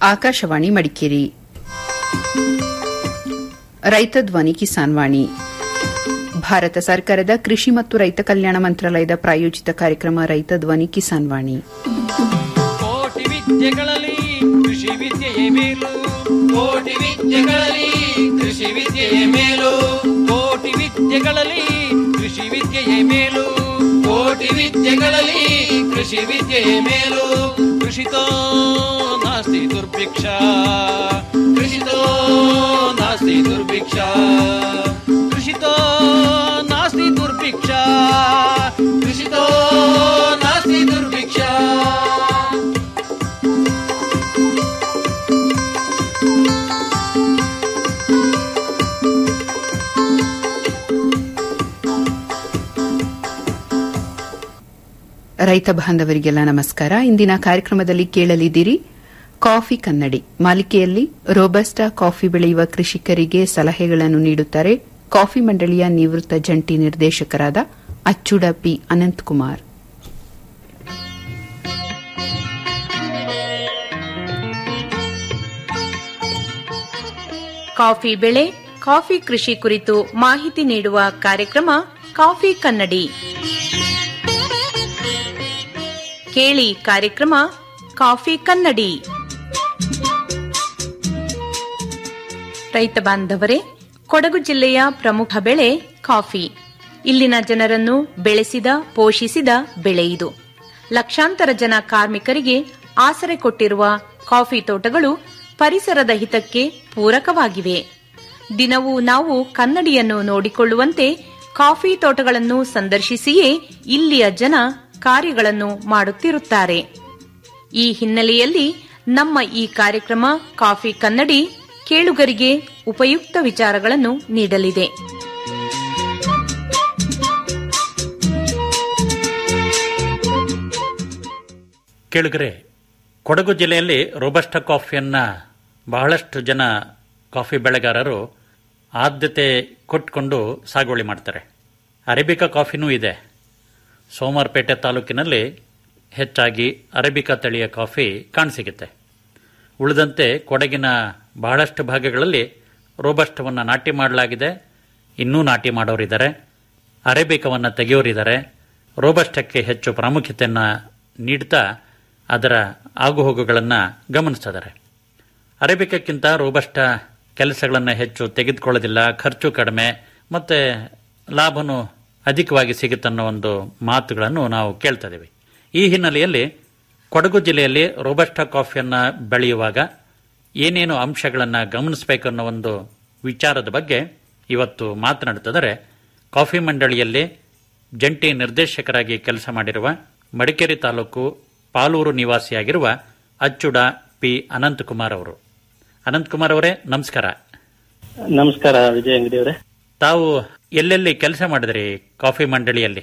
ಆಕಾಶವಾಣಿ ಮಡಿಕೇರಿ ರೈತ ಧ್ವನಿ ಕಿಸಾನ್ ವಾಣಿ ಭಾರತ ಸರ್ಕಾರದ ಕೃಷಿ ಮತ್ತು ರೈತ ಕಲ್ಯಾಣ ಮಂತ್ರಾಲಯದ ಪ್ರಾಯೋಜಿತ ಕಾರ್ಯಕ್ರಮ ರೈತ ಧ್ವನಿ ಕಿಸಾನ್ ವಾಣಿ ಕೋಟಿ ವಿದ್ಯೆಗಳಲ್ಲಿ ಕೃಷಿ ವಿದ್ಯೆಯೇ ಮೇಲು ಕೋಟಿ ವಿದ್ಯೆಗಳಲ್ಲಿ ಕೃಷಿ ವಿದ್ಯೆಯೇ ಮೇಲು ಕೋಟಿ ವಿದ್ಯೆಗಳಲ್ಲಿ ಕೃಷಿ ವಿದ್ಯೆಯೇ ಮೇಲು ಕೋಟಿ ವಿದ್ಯೆಗಳಲ್ಲಿ ಕೃಷಿ ವಿದ್ಯೆಯೇ ಮೇಲು ಕೃಷಿತೋ ನಾಸ್ತಿ ದುರ್ಭಿಕ್ಷ ಕೃಷಿತೋ ನಾಸ್ತಿ ದುರ್ಭಿಕ್ಷ ಕೃಷಿತೋ ನಾಸ್ತಿ ದುರ್ಭಿಕ್ಷ ಕೃಷಿತೋ ನಾಸ್ತಿ ದುರ್ಭಿಕ್ಷ ರೈತ ಬಾಂಧವರಿಗೆಲ್ಲ ನಮಸ್ಕಾರ ಇಂದಿನ ಕಾರ್ಯಕ್ರಮದಲ್ಲಿ ಕೇಳಲಿದ್ದೀರಿ ಕಾಫಿ ಕನ್ನಡಿ ಮಾಲಿಕೆಯಲ್ಲಿ ರೋಬಸ್ಟಾ ಕಾಫಿ ಬೆಳೆಯುವ ಕೃಷಿಕರಿಗೆ ಸಲಹೆಗಳನ್ನು ನೀಡುತ್ತಾರೆ ಕಾಫಿ ಮಂಡಳಿಯ ನಿವೃತ್ತ ಜಂಟಿ ನಿರ್ದೇಶಕರಾದ ಅಚ್ಚುಡ ಪಿ ಅನಂತಕುಮಾರ್ ಕಾಫಿ ಬೆಳೆ ಕಾಫಿ ಕೃಷಿ ಕುರಿತು ಮಾಹಿತಿ ನೀಡುವ ಕಾರ್ಯಕ್ರಮ ಕಾಫಿ ಕನ್ನಡಿ ಕೇಳಿ ಕಾರ್ಯಕ್ರಮ ಕಾಫಿ ಕನ್ನಡಿ ರೈತ ಬಾಂಧವರೇ ಕೊಡಗು ಜಿಲ್ಲೆಯ ಪ್ರಮುಖ ಬೆಳೆ ಕಾಫಿ ಇಲ್ಲಿನ ಜನರನ್ನು ಬೆಳೆಸಿದ ಪೋಷಿಸಿದ ಬೆಳೆ ಇದು ಲಕ್ಷಾಂತರ ಜನ ಕಾರ್ಮಿಕರಿಗೆ ಆಸರೆ ಕೊಟ್ಟಿರುವ ಕಾಫಿ ತೋಟಗಳು ಪರಿಸರದ ಹಿತಕ್ಕೆ ಪೂರಕವಾಗಿವೆ ದಿನವೂ ನಾವು ಕನ್ನಡಿಯನ್ನು ನೋಡಿಕೊಳ್ಳುವಂತೆ ಕಾಫಿ ತೋಟಗಳನ್ನು ಸಂದರ್ಶಿಸಿಯೇ ಇಲ್ಲಿಯ ಜನ ಕಾರ್ಯಗಳನ್ನು ಮಾಡುತ್ತಿರುತ್ತಾರೆ ಈ ಹಿನ್ನೆಲೆಯಲ್ಲಿ ನಮ್ಮ ಈ ಕಾರ್ಯಕ್ರಮ ಕಾಫಿ ಕನ್ನಡಿ ಕೇಳುಗರಿಗೆ ಉಪಯುಕ್ತ ವಿಚಾರಗಳನ್ನು ನೀಡಲಿದೆ ಕೇಳುಗರೆ ಕೊಡಗು ಜಿಲ್ಲೆಯಲ್ಲಿ ರೋಬಸ್ಟ ಕಾಫಿಯನ್ನ ಬಹಳಷ್ಟು ಜನ ಕಾಫಿ ಬೆಳೆಗಾರರು ಆದ್ಯತೆ ಕೊಟ್ಕೊಂಡು ಸಾಗುವಳಿ ಮಾಡ್ತಾರೆ ಅರೇಬಿಕಾ ಕಾಫಿನೂ ಇದೆ ಸೋಮವಾರಪೇಟೆ ತಾಲೂಕಿನಲ್ಲಿ ಹೆಚ್ಚಾಗಿ ಅರೇಬಿಕಾ ತಳಿಯ ಕಾಫಿ ಕಾಣಸಿಗುತ್ತೆ ಉಳಿದಂತೆ ಕೊಡಗಿನ ಬಹಳಷ್ಟು ಭಾಗಗಳಲ್ಲಿ ರೋಬಸ್ಟವನ್ನು ನಾಟಿ ಮಾಡಲಾಗಿದೆ ಇನ್ನೂ ನಾಟಿ ಮಾಡೋರಿದ್ದಾರೆ ಅರೇಬಿಕವನ್ನು ತೆಗೆಯೋರಿದ್ದಾರೆ ರೋಬಸ್ಟಕ್ಕೆ ಹೆಚ್ಚು ಪ್ರಾಮುಖ್ಯತೆಯನ್ನು ನೀಡ್ತಾ ಅದರ ಆಗುಹೋಗುಗಳನ್ನು ಗಮನಿಸ್ತಿದ್ದಾರೆ ಅರೇಬಿಕಕ್ಕಿಂತ ರೋಬಸ್ಟ ಕೆಲಸಗಳನ್ನು ಹೆಚ್ಚು ತೆಗೆದುಕೊಳ್ಳೋದಿಲ್ಲ ಖರ್ಚು ಕಡಿಮೆ ಮತ್ತು ಲಾಭನೂ ಅಧಿಕವಾಗಿ ಸಿಗುತ್ತನ್ನೋ ಒಂದು ಮಾತುಗಳನ್ನು ನಾವು ಕೇಳ್ತಾ ಇದ್ದೀವಿ ಈ ಹಿನ್ನೆಲೆಯಲ್ಲಿ ಕೊಡಗು ಜಿಲ್ಲೆಯಲ್ಲಿ ರೋಬಸ್ಟ ಕಾಫಿಯನ್ನು ಬೆಳೆಯುವಾಗ ಏನೇನು ಅಂಶಗಳನ್ನು ಗಮನಿಸಬೇಕನ್ನೋ ಒಂದು ವಿಚಾರದ ಬಗ್ಗೆ ಇವತ್ತು ಮಾತನಾಡುತ್ತಿದ್ದಾರೆ ಕಾಫಿ ಮಂಡಳಿಯಲ್ಲಿ ಜಂಟಿ ನಿರ್ದೇಶಕರಾಗಿ ಕೆಲಸ ಮಾಡಿರುವ ಮಡಿಕೇರಿ ತಾಲೂಕು ಪಾಲೂರು ನಿವಾಸಿಯಾಗಿರುವ ಅಚ್ಚುಡ ಪಿ ಅನಂತಕುಮಾರ್ ಅವರು ಅನಂತಕುಮಾರ್ ಅವರೇ ನಮಸ್ಕಾರ ನಮಸ್ಕಾರ ವಿಜಯ ಅಂಗಡಿ ಅವರೇ ತಾವು ಎಲ್ಲೆಲ್ಲಿ ಕೆಲಸ ಮಾಡಿದ್ರಿ ಕಾಫಿ ಮಂಡಳಿಯಲ್ಲಿ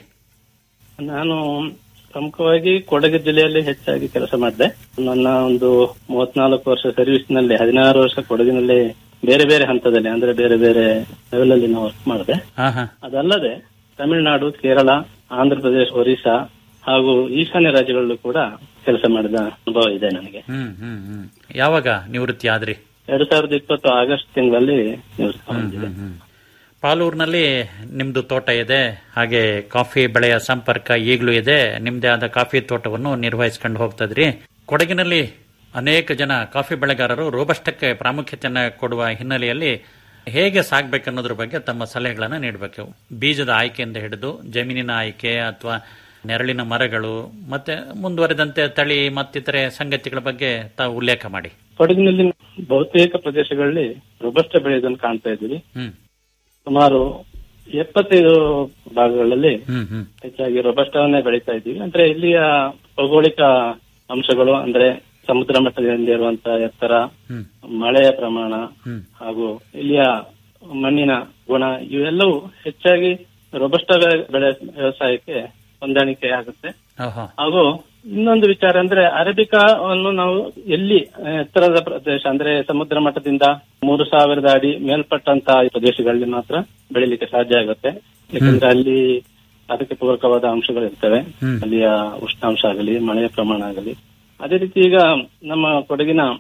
ನಾನು ಪ್ರಮುಖವಾಗಿ ಕೊಡಗು ಜಿಲ್ಲೆಯಲ್ಲಿ ಹೆಚ್ಚಾಗಿ ಕೆಲಸ ಮಾಡಿದೆ ನನ್ನ ಒಂದು ಮೂವತ್ನಾಲ್ಕು ವರ್ಷ ಸರ್ವಿಸ್ ನಲ್ಲಿ ಹದಿನಾರು ವರ್ಷ ಕೊಡಗಿನಲ್ಲಿ ಬೇರೆ ಬೇರೆ ಹಂತದಲ್ಲಿ ಅಂದ್ರೆ ಬೇರೆ ಬೇರೆ ಲೆವೆಲ್ ಅಲ್ಲಿ ನಾವು ವರ್ಕ್ ಮಾಡಿದೆ ಹಾ ಹಾ ಅದಲ್ಲದೆ ತಮಿಳುನಾಡು ಕೇರಳ ಆಂಧ್ರ ಪ್ರದೇಶ ಒರಿಸ್ಸಾ ಹಾಗೂ ಈಶಾನ್ಯ ರಾಜ್ಯಗಳಲ್ಲೂ ಕೂಡ ಕೆಲಸ ಮಾಡಿದ ಅನುಭವ ಇದೆ ನನಗೆ ಹ್ಮ್ ಹ್ಮ್ ಹ್ಮ್ ಯಾವಾಗ ನಿವೃತ್ತಿ ಆದ್ರಿ ಎರಡ್ ಸಾವಿರದ ಇಪ್ಪತ್ತು ಆಗಸ್ಟ್ ತಿಂಗಳಲ್ಲಿ ನಿವೃತ್ತಿ ಹೊಂದಿದೆ. ಹ್ಮ್. ಪಾಲೂರಿನಲ್ಲಿ ನಿಮ್ದು ತೋಟ ಇದೆ ಹಾಗೆ ಕಾಫಿ ಬೆಳೆಯ ಸಂಪರ್ಕ ಈಗಲೂ ಇದೆ ನಿಮ್ದೇ ಆದ ಕಾಫಿ ತೋಟವನ್ನು ನಿರ್ವಹಿಸ್ಕೊಂಡು ಹೋಗ್ತಾ ಇದ್ರಿ ಕೊಡಗಿನಲ್ಲಿ ಅನೇಕ ಜನ ಕಾಫಿ ಬೆಳೆಗಾರರು ರೋಬಸ್ಟಕ್ಕೆ ಪ್ರಾಮುಖ್ಯತೆಯನ್ನು ಕೊಡುವ ಹಿನ್ನೆಲೆಯಲ್ಲಿ ಹೇಗೆ ಸಾಗಬೇಕನ್ನೋದ್ರ ಬಗ್ಗೆ ತಮ್ಮ ಸಲಹೆಗಳನ್ನು ನೀಡಬೇಕು ಬೀಜದ ಆಯ್ಕೆಯಿಂದ ಹಿಡಿದು ಜಮೀನಿನ ಆಯ್ಕೆ ಅಥವಾ ನೆರಳಿನ ಮರಗಳು ಮತ್ತೆ ಮುಂದುವರೆದಂತೆ ತಳಿ ಮತ್ತಿತರೆ ಸಂಗತಿಗಳ ಬಗ್ಗೆ ತಾವು ಉಲ್ಲೇಖ ಮಾಡಿ ಕೊಡಗಿನಲ್ಲಿ ಬಹುತೇಕ ಪ್ರದೇಶಗಳಲ್ಲಿ ರೋಬಸ್ಟ ಬೆಳೆಯೋದನ್ನು ಕಾಣ್ತಾ ಇದ್ದೀವಿ ಹ್ಮ್ ಸುಮಾರು ಎಪ್ಪತ್ತೈದು ಭಾಗಗಳಲ್ಲಿ ಹ್ಮ್ ಹ್ಮ್ ಹೆಚ್ಚಾಗಿ ರೊಬಸ್ಟವನ್ನೇ ಬೆಳೀತಾ ಇದ್ದೀವಿ ಅಂದ್ರೆ ಇಲ್ಲಿಯ ಭೌಗೋಳಿಕ ಅಂಶಗಳು ಅಂದ್ರೆ ಸಮುದ್ರ ಮಟ್ಟದಿಂದ ಇರುವಂತಹ ಎತ್ತರ ಹ್ಮ್ ಮಳೆಯ ಪ್ರಮಾಣ ಹ್ಮ್ ಹಾಗೂ ಇಲ್ಲಿಯ ಮಣ್ಣಿನ ಗುಣ ಇವೆಲ್ಲವೂ ಹೆಚ್ಚಾಗಿ ರೊಬಸ್ಟ ಬೆಳೆ ವ್ಯವಸಾಯಕ್ಕೆ ಹೊಂದಾಣಿಕೆ ಆಗುತ್ತೆ ಓಹೋ ಹಾಗೂ ಇನ್ನೊಂದು ವಿಚಾರ ಅಂದ್ರೆ ಅರೇಬಿಕಾವನ್ನು ನಾವು ಎಲ್ಲಿ ಆ, ಎತ್ತರದ ಪ್ರದೇಶ ಅಂದ್ರೆ ಸಮುದ್ರ ಮಟ್ಟದಿಂದ ಮೂರು ಸಾವಿರದ ಅಡಿ ಮೇಲ್ಪಟ್ಟಂತಹ ಪ್ರದೇಶಗಳಲ್ಲಿ ಮಾತ್ರ ಬೆಳಿಲಿಕ್ಕೆ ಸಾಧ್ಯ ಆಗುತ್ತೆ ಯಾಕಂದ್ರೆ ಅಲ್ಲಿ ಅದಕ್ಕೆ ಪೂರಕವಾದ ಅಂಶಗಳು ಇರ್ತವೆ ಹ್ಮ್. ಅಲ್ಲಿಯ ಉಷ್ಣಾಂಶ ಆಗಲಿ ಮಳೆಯ ಪ್ರಮಾಣ ಆಗಲಿ ಅದೇ ರೀತಿ ಈಗ ನಮ್ಮ ಕೊಡಗಿನ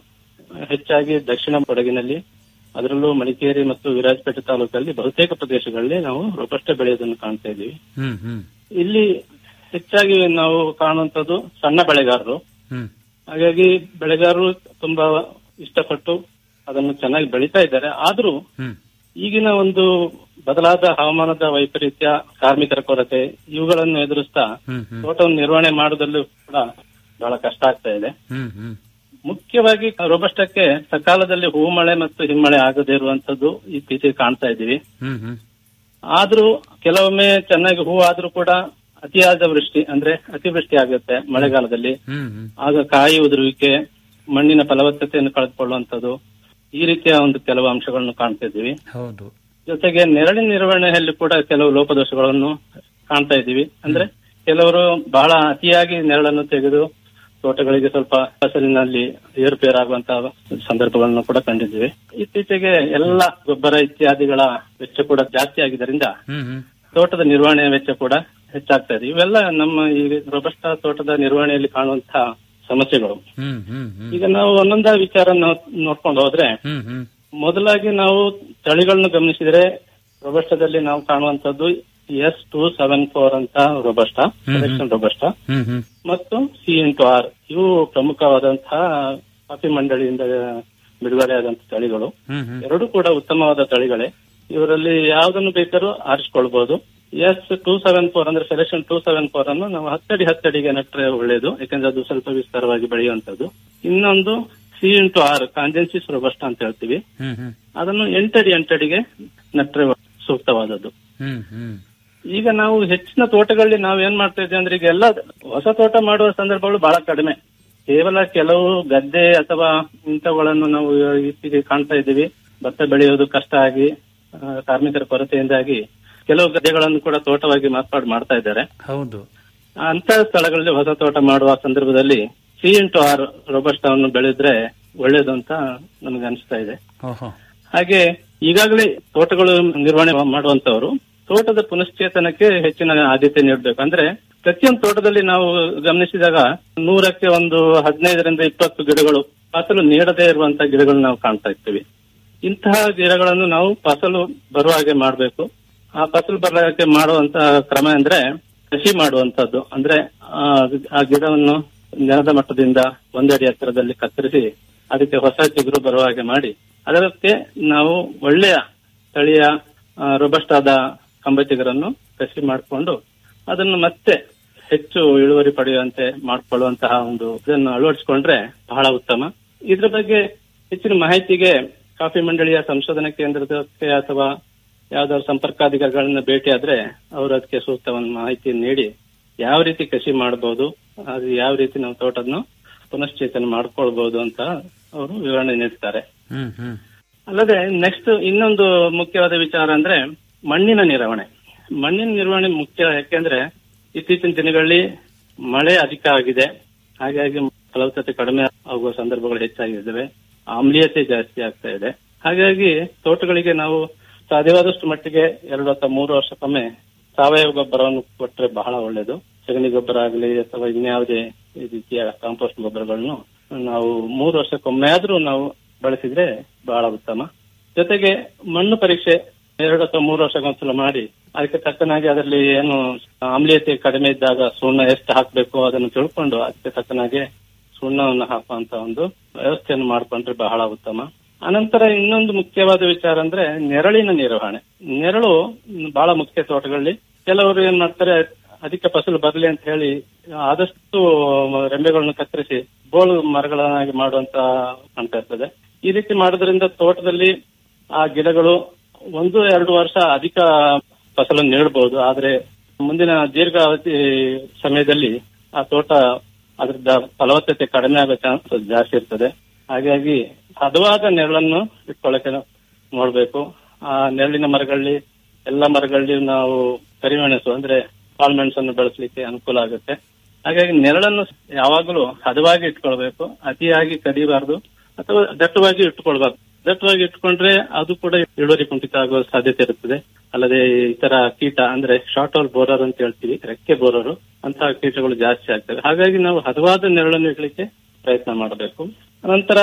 ಹೆಚ್ಚಾಗಿ ದಕ್ಷಿಣ ಕೊಡಗಿನಲ್ಲಿ ಅದರಲ್ಲೂ ಮಡಿಕೇರಿ ಮತ್ತು ವಿರಾಜಪೇಟೆ ತಾಲೂಕಲ್ಲಿ ಬಹುತೇಕ ಪ್ರದೇಶಗಳಲ್ಲಿ ನಾವು ರೋಬಸ್ಟ ಬೆಳೆಯೋದನ್ನು ಕಾಣ್ತಾ ಇದ್ದೀವಿ ಹ್ಮ್ ಹ್ಮ್ ಇಲ್ಲಿ ಹೆಚ್ಚಾಗಿ ನಾವು ಕಾಣುವಂತದ್ದು ಸಣ್ಣ ಬೆಳೆಗಾರರು ಹ್ಮ್ ಹಾಗಾಗಿ ಬೆಳೆಗಾರರು ತುಂಬಾ ಇಷ್ಟಪಟ್ಟು ಅದನ್ನು ಚೆನ್ನಾಗಿ ಬೆಳೀತಾ ಇದ್ದಾರೆ ಆದ್ರೂ ಹ್ಮ್ ಈಗಿನ ಒಂದು ಬದಲಾದ ಹವಾಮಾನದ ವೈಪರೀತ್ಯ ಕಾರ್ಮಿಕರ ಕೊರತೆ ಇವುಗಳನ್ನು ಎದುರಿಸ್ತಾ ಹ್ಮ್ ಹ್ಮ್ ತೋಟವನ್ನು ನಿರ್ವಹಣೆ ಮಾಡುವುದಲ್ಲೂ ಕೂಡ ಬಹಳ ಕಷ್ಟ ಆಗ್ತಾ ಇದೆ ಹ್ಮ್ ಹ್ಮ್ ಮುಖ್ಯವಾಗಿ ರೋಬಸ್ಟಕ್ಕೆ ಸಕಾಲದಲ್ಲಿ ಹೂ ಮಳೆ ಮತ್ತು ಹಿಮ್ಮಳೆ ಆಗದೇ ಇರುವಂತದ್ದು ಇತ್ತೀಚೆಗೆ ಕಾಣ್ತಾ ಇದ್ದೀವಿ ಹ್ಮ್ ಹ್ಮ್ ಆದ್ರೂ ಕೆಲವೊಮ್ಮೆ ಚೆನ್ನಾಗಿ ಹೂ ಆದ್ರೂ ಕೂಡ ಅತಿಯಾದ ವೃಷ್ಟಿ ಅಂದ್ರೆ ಅತಿವೃಷ್ಟಿ ಆಗುತ್ತೆ ಮಳೆಗಾಲದಲ್ಲಿ ಹ್ಮ್ ಹ್ಮ್ ಆಗ ಕಾಯಿ ಉದುರುವಿಕೆ ಮಣ್ಣಿನ ಫಲವತ್ತತೆಯನ್ನು ಕಳೆದುಕೊಳ್ಳುವಂತದ್ದು ಈ ರೀತಿಯ ಒಂದು ಕೆಲವು ಅಂಶಗಳನ್ನು ಕಾಣ್ತಾ ಇದ್ದೀವಿ ಹೌದು ಜೊತೆಗೆ ನೆರಳಿನ ನಿರ್ವಹಣೆಯಲ್ಲಿ ಕೂಡ ಕೆಲವು ಲೋಪದೋಷಗಳನ್ನು ಕಾಣ್ತಾ ಇದ್ದೀವಿ ಅಂದ್ರೆ ಕೆಲವರು ಬಹಳ ಅತಿಯಾಗಿ ನೆರಳನ್ನು ತೆಗೆದು ತೋಟಗಳಿಗೆ ಸ್ವಲ್ಪ ಫಸಲಿನಲ್ಲಿ ಏರುಪೇರಾಗುವಂತಹ ಸಂದರ್ಭಗಳನ್ನು ಕೂಡ ಕಂಡಿದ್ದೀವಿ ಇತ್ತೀಚೆಗೆ ಎಲ್ಲ ಗೊಬ್ಬರ ಇತ್ಯಾದಿಗಳ ವೆಚ್ಚ ಕೂಡ ಜಾಸ್ತಿ ಆಗಿದ್ದರಿಂದ ಹ್ಮ್ ಹ್ಮ್ ತೋಟದ ನಿರ್ವಹಣೆ ವೆಚ್ಚ ಕೂಡ ಹೆಚ್ಚಾಗ್ತಾ ಇದೆ ಇವೆಲ್ಲ ನಮ್ಮ ಈ ರೋಬಸ್ಟ ತೋಟದ ನಿರ್ವಹಣೆಯಲ್ಲಿ ಕಾಣುವಂತಹ ಸಮಸ್ಯೆಗಳು ಹ್ಮ್ ಹ್ಮ್ ಹ್ಮ್ ಈಗ ನಾವು ಒಂದೊಂದ ವಿಚಾರ ನೋಡ್ಕೊಂಡು ಹೋದ್ರೆ ಹ್ಮ್ ಹ್ಮ್ ಮೊದಲಾಗಿ ನಾವು ತಳಿಗಳನ್ನು ಗಮನಿಸಿದರೆ ರೋಬಸ್ಟದಲ್ಲಿ ನಾವು ಕಾಣುವಂತದ್ದು ಎಸ್ ಟೂ ಸೆವೆನ್ ಫೋರ್ ಅಂತ robusta selection robusta hmm hmm ಮತ್ತು ಸಿ ಇಂಟು ಆರ್ ಇವು ಪ್ರಮುಖವಾದಂತಹ ಕಾಫಿ ಮಂಡಳಿಯಿಂದ ಬಿಡುಗಡೆಯಾದಂತಹ ತಳಿಗಳು ಹ್ಮ್ ಹ್ಮ್ ಎರಡೂ ಕೂಡ ಉತ್ತಮವಾದ ತಳಿಗಳೇ ಇವರಲ್ಲಿ ಯಾವುದನ್ನು ಬೇಕಾದ್ರೂ ಆರಿಸಿಕೊಳ್ಬಹುದು ಎಸ್ ಟೂ ಸೆವೆನ್ ಫೋರ್ ಅಂದ್ರೆ ಸೆಲೆಕ್ಷನ್ ಟೂ ಸೆವೆನ್ ಫೋರ್ ಅನ್ನು ನಾವು ಹತ್ತಡಿ ಹತ್ತಡಿಗೆ ನೆಟ್ಟರೆ ಒಳ್ಳೆಯದು ಯಾಕಂದ್ರೆ ಅದು ಸ್ವಲ್ಪ ವಿಸ್ತಾರವಾಗಿ ಬೆಳೆಯುವಂತದ್ದು ಇನ್ನೊಂದು C into R congensis robusta ಅಂತ ಹೇಳ್ತೀವಿ ಹ್ಮ್ ಹ್ಮ್ ಅದನ್ನು ಎಂಟಡಿ ಎಂಟಡಿಗೆ ನೆಟ್ಟರೆ ಸೂಕ್ತವಾದದ್ದು ಹ್ಮ್ ಹ್ಮ್ ಈಗ ನಾವು ಹೆಚ್ಚಿನ ತೋಟಗಳಲ್ಲಿ ನಾವು ಏನ್ ಮಾಡ್ತಾ ಇದ್ದೇವೆ ಅಂದ್ರೆ ಈಗ ಎಲ್ಲ ಹೊಸ ತೋಟ ಮಾಡುವ ಸಂದರ್ಭಗಳು ಬಹಳ ಕಡಿಮೆ ಕೇವಲ ಕೆಲವು ಗದ್ದೆ ಅಥವಾ ಇಂಥವುಗಳನ್ನು ನಾವು ಇತ್ತೀಚೆಗೆ ಕಾಣ್ತಾ ಇದ್ದೀವಿ ಭತ್ತ ಬೆಳೆಯೋದು ಕಷ್ಟ ಆಗಿ ಆ, ಕಾರ್ಮಿಕರ ಕೊರತೆಯಿಂದಾಗಿ ಕೆಲವು ಗದ್ದೆಗಳನ್ನು ಕೂಡ ತೋಟವಾಗಿ ಮಾರ್ಪಾಡು ಮಾಡ್ತಾ ಇದ್ದಾರೆ ಹೌದು ಅಂತ ಸ್ಥಳಗಳಲ್ಲಿ ಹೊಸ ತೋಟ ಮಾಡುವ ಸಂದರ್ಭದಲ್ಲಿ ಸಿ ಇಂಟು ಆರ್ ರೋಬಸ್ಟವನ್ನು ಬೆಳೆದ್ರೆ ಒಳ್ಳೇದು ಅಂತ ನಮಗೆ ಅನಿಸ್ತಾ ಇದೆ ಓಹೋ ಹಾಗೆ ಈಗಾಗಲೇ ತೋಟಗಳು ನಿರ್ವಹಣೆ ಮಾಡುವಂತವರು ತೋಟದ ಪುನಶ್ಚೇತನಕ್ಕೆ ಹೆಚ್ಚಿನ ಆದ್ಯತೆ ನೀಡಬೇಕು ಅಂದ್ರೆ ಪ್ರತಿಯೊಂದು ತೋಟದಲ್ಲಿ ನಾವು ಗಮನಿಸಿದಾಗ ನೂರಕ್ಕೆ ಒಂದು ಹದಿನೈದರಿಂದ ಇಪ್ಪತ್ತು ಗಿಡಗಳು ಫಸಲು ನೀಡದೇ ಇರುವಂತಹ ಗಿಡಗಳು ನಾವು ಕಾಣ್ತಾ ಇರ್ತೀವಿ ಇಂತಹ ಗಿಡಗಳನ್ನು ನಾವು ಫಸಲು ಬರುವ ಹಾಗೆ ಮಾಡಬೇಕು ಆ ಫಸಲು ಬರಲಿಕ್ಕೆ ಮಾಡುವಂತಹ ಕ್ರಮ ಅಂದ್ರೆ ಕೃಷಿ ಮಾಡುವಂತದ್ದು ಅಂದ್ರೆ ಆ ಆ ಗಿಡವನ್ನು ನೆಲದ ಮಟ್ಟದಿಂದ ಒಂದಡಿ ಎತ್ತರದಲ್ಲಿ ಕತ್ತರಿಸಿ ಅದಕ್ಕೆ ಹೊಸ ಚಿಗುರು ಬರುವ ಹಾಗೆ ಮಾಡಿ ಅದಕ್ಕೆ ನಾವು ಒಳ್ಳೆಯ ತಳಿಯ ರೊಬಸ್ಟ್ ಆದ ಕಂಬಚಿಗರನ್ನು ಕೃಷಿ ಮಾಡಿಕೊಂಡು ಅದನ್ನು ಮತ್ತೆ ಹೆಚ್ಚು ಇಳುವರಿ ಪಡೆಯುವಂತೆ ಮಾಡಿಕೊಳ್ಳುವಂತಹ ಒಂದು ಇದನ್ನು ಅಳವಡಿಸಿಕೊಂಡ್ರೆ ಬಹಳ ಉತ್ತಮ ಇದ್ರ ಬಗ್ಗೆ ಹೆಚ್ಚಿನ ಮಾಹಿತಿಗೆ ಕಾಫಿ ಮಂಡಳಿಯ ಸಂಶೋಧನಾ ಕೇಂದ್ರದಕ್ಕೆ ಅಥವಾ ಯಾವ್ದಾದ್ರು ಸಂಪರ್ಕಾಧಿಕಾರಿಗಳನ್ನ ಭೇಟಿ ಆದ್ರೆ ಅವರು ಅದಕ್ಕೆ ಸೂಕ್ತ ಒಂದು ಮಾಹಿತಿ ನೀಡಿ ಯಾವ ರೀತಿ ಕೃಷಿ ಮಾಡಬಹುದು ಅದು ಯಾವ ರೀತಿ ನಾವು ತೋಟವನ್ನು ಪುನಶ್ಚೇತನ ಮಾಡ್ಕೊಳ್ಬಹುದು ಅಂತ ಅವರು ವಿವರಣೆ ನೀಡ್ತಾರೆ ಹ್ಮ್ ಹ್ಮ್ ಅಲ್ಲದೆ ನೆಕ್ಸ್ಟ್ ಇನ್ನೊಂದು ಮುಖ್ಯವಾದ ವಿಚಾರ ಅಂದ್ರೆ ಮಣ್ಣಿನ ನಿರ್ವಹಣೆ ಮಣ್ಣಿನ ನಿರ್ವಹಣೆ ಮುಖ್ಯ ಯಾಕೆಂದ್ರೆ ಇತ್ತೀಚಿನ ದಿನಗಳಲ್ಲಿ ಮಳೆ ಅಧಿಕ ಆಗಿದೆ ಹಾಗಾಗಿ ಫಲವತ್ತತೆ ಕಡಿಮೆ ಆಗುವ ಸಂದರ್ಭಗಳು ಹೆಚ್ಚಾಗಿದ್ದಾವೆ ಆಮ್ಲೀಯತೆ ಜಾಸ್ತಿ ಆಗ್ತಾ ಇದೆ ಹಾಗಾಗಿ ತೋಟಗಳಿಗೆ ನಾವು ಸಾಧ್ಯವಾದಷ್ಟು ಮಟ್ಟಿಗೆ ಎರಡು ಅಥವಾ ಮೂರು ವರ್ಷಕ್ಕೊಮ್ಮೆ ಸಾವಯವ ಗೊಬ್ಬರವನ್ನು ಕೊಟ್ಟರೆ ಬಹಳ ಒಳ್ಳೆಯದು ಸಗಣಿ ಗೊಬ್ಬರ ಆಗಲಿ ಅಥವಾ ಇನ್ಯಾವುದೇ ರೀತಿಯ ಕಾಂಪೋಸ್ಟ್ ಗೊಬ್ಬರಗಳನ್ನು ನಾವು ಮೂರು ವರ್ಷಕ್ಕೊಮ್ಮೆ ಆದ್ರೂ ನಾವು ಬಳಸಿದ್ರೆ ಬಹಳ ಉತ್ತಮ ಜೊತೆಗೆ ಮಣ್ಣು ಪರೀಕ್ಷೆ ಎರಡು ಅಥವಾ ಮೂರು ವರ್ಷಕ್ಕೊಂದ್ಸಲ ಮಾಡಿ ಅದಕ್ಕೆ ತಕ್ಕನಾಗಿ ಅದರಲ್ಲಿ ಏನು ಆಮ್ಲೀಯತೆ ಕಡಿಮೆ ಇದ್ದಾಗ ಸುಣ್ಣ ಎಷ್ಟು ಹಾಕಬೇಕು ಅದನ್ನು ತಿಳ್ಕೊಂಡು ಅದಕ್ಕೆ ತಕ್ಕನಾಗೆ ಸುಣ್ಣವನ್ನು ಹಾಕುವಂತ ಒಂದು ವ್ಯವಸ್ಥೆಯನ್ನು ಮಾಡಿಕೊಂಡ್ರೆ ಬಹಳ ಉತ್ತಮ ಅನಂತರ ಇನ್ನೊಂದು ಮುಖ್ಯವಾದ ವಿಚಾರ ಅಂದ್ರೆ ನೆರಳಿನ ನಿರ್ವಹಣೆ ನೆರಳು ಬಹಳ ಮುಖ್ಯ ತೋಟಗಳಲ್ಲಿ ಕೆಲವರು ಏನ್ ಮಾಡ್ತಾರೆ ಅಧಿಕ ಫಸಲು ಬರಲಿ ಅಂತ ಹೇಳಿ ಆದಷ್ಟು ರೆಂಬೆಗಳನ್ನು ಕತ್ತರಿಸಿ ಬೋಳು ಮರಗಳನ್ನಾಗಿ ಮಾಡುವಂತ ಕಾಣ್ತಾ ಇರ್ತದೆ ಈ ರೀತಿ ಮಾಡೋದ್ರಿಂದ ತೋಟದಲ್ಲಿ ಆ ಗಿಡಗಳು ಒಂದು ಎರಡು ವರ್ಷ ಅಧಿಕ ಫಸಲನ್ನು ನೀಡಬಹುದು ಆದ್ರೆ ಮುಂದಿನ ದೀರ್ಘಾವಧಿ ಸಮಯದಲ್ಲಿ ಆ ತೋಟ ಅದ್ರದ್ದು ಫಲವತ್ತತೆ ಕಡಿಮೆ ಆಗೋ ಚಾನ್ಸ್ ಜಾಸ್ತಿ ಇರ್ತದೆ ಹಾಗಾಗಿ ಹದವಾದ ನೆರಳನ್ನು ಇಟ್ಕೊಳ್ಳಕ್ಕೆ ನೋಡ್ಬೇಕು ಆ ನೆರಳಿನ ಮರಗಳಲ್ಲಿ ಎಲ್ಲ ಮರಗಳಲ್ಲಿ ನಾವು ಕರಿಮೆಣಸು ಅಂದ್ರೆ ಕಾಳುಮೆಣಸನ್ನು ಬೆಳೆಸಲಿಕ್ಕೆ ಅನುಕೂಲ ಆಗುತ್ತೆ ಹಾಗಾಗಿ ನೆರಳನ್ನು ಯಾವಾಗಲೂ ಹದವಾಗಿ ಇಟ್ಕೊಳ್ಬೇಕು ಅತಿಯಾಗಿ ಕಡಿಬಾರ್ದು ಅಥವಾ ದಟ್ಟವಾಗಿ ಇಟ್ಕೊಳ್ಬಾರ್ದು ದಟ್ಟವಾಗಿ ಇಟ್ಕೊಂಡ್ರೆ ಅದು ಕೂಡ ಇಳುವರಿ ಕುಂಠಿತ ಆಗುವ ಸಾಧ್ಯತೆ ಇರುತ್ತದೆ ಅಲ್ಲದೆ ಇತರ ಕೀಟ ಅಂದ್ರೆ ಶಾರ್ಟ್ ಹೋಲ್ ಬೋರರ್ ಅಂತ ಹೇಳ್ತೀವಿ ರೆಕ್ಕೆ ಬೋರರು ಅಂತಹ ಕೀಟಗಳು ಜಾಸ್ತಿ ಆಗ್ತವೆ ಹಾಗಾಗಿ ನಾವು ಹದವಾದ ನೆರಳನ್ನು ಇಡ್ಲಿಕ್ಕೆ ಪ್ರಯತ್ನ ಮಾಡಬೇಕು ನಂತರ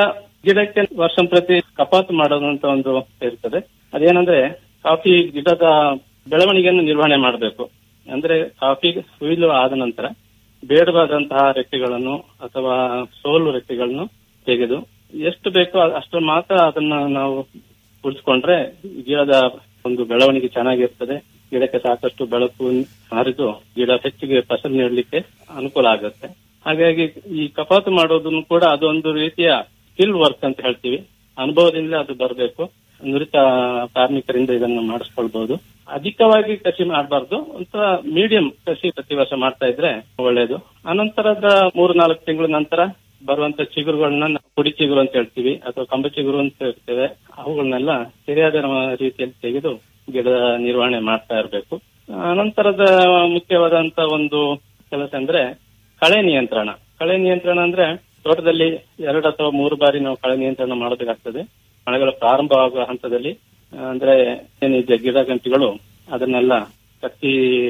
ಗಿಡಕ್ಕೆ ವರ್ಷ ಪ್ರತಿ ಕಪಾತು ಮಾಡೋದು ಅಂತ ಒಂದು ಇರ್ತದೆ ಅದೇನಂದ್ರೆ ಕಾಫಿ ಗಿಡದ ಬೆಳವಣಿಗೆಯನ್ನು ನಿರ್ವಹಣೆ ಮಾಡಬೇಕು ಅಂದ್ರೆ ಕಾಫಿ ಹುಯಿಲು ಆದ ನಂತರ ಬೇಡವಾದಂತಹ ರೆಕ್ಕೆಗಳನ್ನು ಅಥವಾ ಸೋಲು ರೆಕ್ಕೆಗಳನ್ನು ತೆಗೆದು ಎಷ್ಟು ಬೇಕೋ ಅಷ್ಟು ಮಾತ್ರ ಅದನ್ನ ನಾವು ಉಳಿಸ್ಕೊಂಡ್ರೆ ಗಿಡದ ಒಂದು ಬೆಳವಣಿಗೆ ಚೆನ್ನಾಗಿರ್ತದೆ ಗಿಡಕ್ಕೆ ಸಾಕಷ್ಟು ಬೆಳಕು ಹರಿದು ಗಿಡ ಹೆಚ್ಚಿಗೆ ಫಸಲು ನೀಡಲಿಕ್ಕೆ ಅನುಕೂಲ ಆಗುತ್ತೆ ಹಾಗಾಗಿ ಈ ಕಪಾತು ಮಾಡೋದನ್ನು ಕೂಡ ಅದೊಂದು ರೀತಿಯ ಸ್ಕಿಲ್ ವರ್ಕ್ ಅಂತ ಹೇಳ್ತೀವಿ ಅನುಭವದಿಂದ ಅದು ಬರಬೇಕು ನುರಿತ ಕಾರ್ಮಿಕರಿಂದ ಇದನ್ನು ಮಾಡಿಸ್ಕೊಳ್ಬಹುದು ಅಧಿಕವಾಗಿ ಕೃಷಿ ಮಾಡಬಾರ್ದು ಒಂಥರ ಮೀಡಿಯಂ ಕೃಷಿ ಪ್ರತಿ ವರ್ಷ ಮಾಡ್ತಾ ಇದ್ರೆ ಒಳ್ಳೇದು ಅನಂತರದ ಮೂರು ನಾಲ್ಕು ತಿಂಗಳ ನಂತರ ಬರುವಂತ ಚಿಗುರುಗಳನ್ನ ನಾವು ಪುಡಿ ಚಿಗುರು ಅಂತ ಹೇಳ್ತೀವಿ ಅಥವಾ ಕಂಬ ಚಿಗುರು ಅಂತ ಹೇಳ್ತೇವೆ ಅವುಗಳನ್ನೆಲ್ಲ ಸರಿಯಾದ ರೀತಿಯಲ್ಲಿ ತೆಗೆದು ಗಿಡದ ನಿರ್ವಹಣೆ ಮಾಡ್ತಾ ಇರಬೇಕು ಅನಂತರದ ಮುಖ್ಯವಾದಂತ ಒಂದು ಕೆಲಸ ಅಂದ್ರೆ ಕಳೆ ನಿಯಂತ್ರಣ ಕಳೆ ನಿಯಂತ್ರಣ ಅಂದ್ರೆ ತೋಟದಲ್ಲಿ ಎರಡು ಅಥವಾ ಮೂರು ಬಾರಿ ನಾವು ಕಳೆ ನಿಯಂತ್ರಣ ಮಾಡಬೇಕಾಗ್ತದೆ ಮಳೆಗಳ ಪ್ರಾರಂಭವಾಗುವ ಹಂತದಲ್ಲಿ ಆ, ಅಂದ್ರೆ ಏನಿದೆ ಗಿಡ ಗಂಟಿಗಳು ಅದನ್ನೆಲ್ಲ ಕತ್ತಿ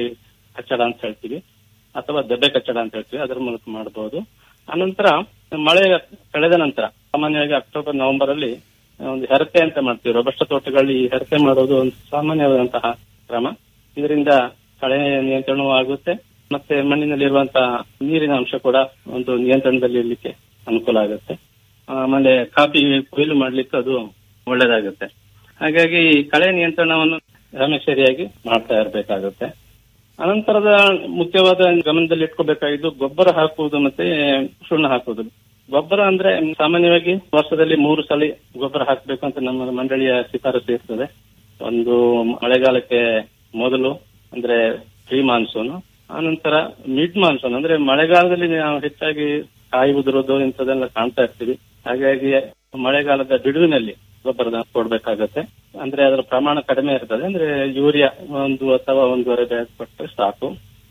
ಕಚ್ಚಡ ಅಂತ ಹೇಳ್ತೀವಿ ಅಥವಾ ದೆಬ್ಬೆ ಕಚ್ಚಡ ಅಂತ ಹೇಳ್ತೀವಿ ಅದರ ಮೂಲಕ ಮಾಡಬಹುದು ಅನಂತರ ಮಳೆ ಕಳೆದ ನಂತರ ಸಾಮಾನ್ಯವಾಗಿ ಅಕ್ಟೋಬರ್ ನವೆಂಬರ್ ಅಲ್ಲಿ ಒಂದು ಹೆರತೆ ಅಂತ ಮಾಡ್ತೀವಿ ರೊಬಸ್ಟ ತೋಟಗಳಲ್ಲಿ ಈ ಹೆರತೆ ಮಾಡೋದು ಒಂದು ಸಾಮಾನ್ಯವಾದಂತಹ ಕ್ರಮ ಇದರಿಂದ ಕಳೆ ನಿಯಂತ್ರಣವೂ ಆಗುತ್ತೆ ಮತ್ತೆ ಮಣ್ಣಿನಲ್ಲಿರುವಂತಹ ನೀರಿನ ಅಂಶ ಕೂಡ ಒಂದು ನಿಯಂತ್ರಣದಲ್ಲಿ ಇರ್ಲಿಕ್ಕೆ ಅನುಕೂಲ ಆಗುತ್ತೆ ಆಮೇಲೆ ಕಾಫಿ ಕೊಯ್ಲು ಮಾಡ್ಲಿಕ್ಕೆ ಅದು ಒಳ್ಳೇದಾಗುತ್ತೆ ಹಾಗಾಗಿ ಈ ಕಳೆ ನಿಯಂತ್ರಣವನ್ನು ಸರಿಯಾಗಿ ಮಾಡ್ತಾ ಇರಬೇಕಾಗುತ್ತೆ ಅನಂತರದ ಮುಖ್ಯವಾದ ಗಮನದಲ್ಲಿ ಇಟ್ಕೋಬೇಕಾಗಿದ್ದು ಗೊಬ್ಬರ ಹಾಕುವುದು ಮತ್ತೆ ಸುಣ್ಣ ಹಾಕುವುದು ಗೊಬ್ಬರ ಅಂದ್ರೆ ಸಾಮಾನ್ಯವಾಗಿ ವರ್ಷದಲ್ಲಿ ಮೂರು ಸಲ ಗೊಬ್ಬರ ಹಾಕಬೇಕು ಅಂತ ನಮ್ಮ ಮಂಡಳಿಯ ಶಿಫಾರಸು ಇರ್ತದೆ ಒಂದು ಮಳೆಗಾಲಕ್ಕೆ ಮೊದಲು ಅಂದ್ರೆ ಪ್ರೀ ಮಾನ್ಸೂನ್ ಆನಂತರ ಮಿಡ್ ಮಾನ್ಸೂನ್ ಅಂದ್ರೆ ಮಳೆಗಾಲದಲ್ಲಿ ನಾವು ಹೆಚ್ಚಾಗಿ ಕಾಯಿ ಉದುರೋದು ಇಂಥದೆಲ್ಲ ಕಾಣ್ತಾ ಇರ್ತೀವಿ ಹಾಗಾಗಿ ಮಳೆಗಾಲದ ಬಿಡುವಿನಲ್ಲಿ ಗೊಬ್ಬರದ ಕೊಡ್ಬೇಕಾಗತ್ತೆ ಅಂದ್ರೆ ಅದರ ಪ್ರಮಾಣ ಕಡಿಮೆ ಇರ್ತದೆ ಅಂದ್ರೆ ಯೂರಿಯಾ ಒಂದು ಅಥವಾ ಒಂದೂವರೆ ಬ್ಯಾಗ್ ಕೊಟ್ಟರೆ ಸಾಕು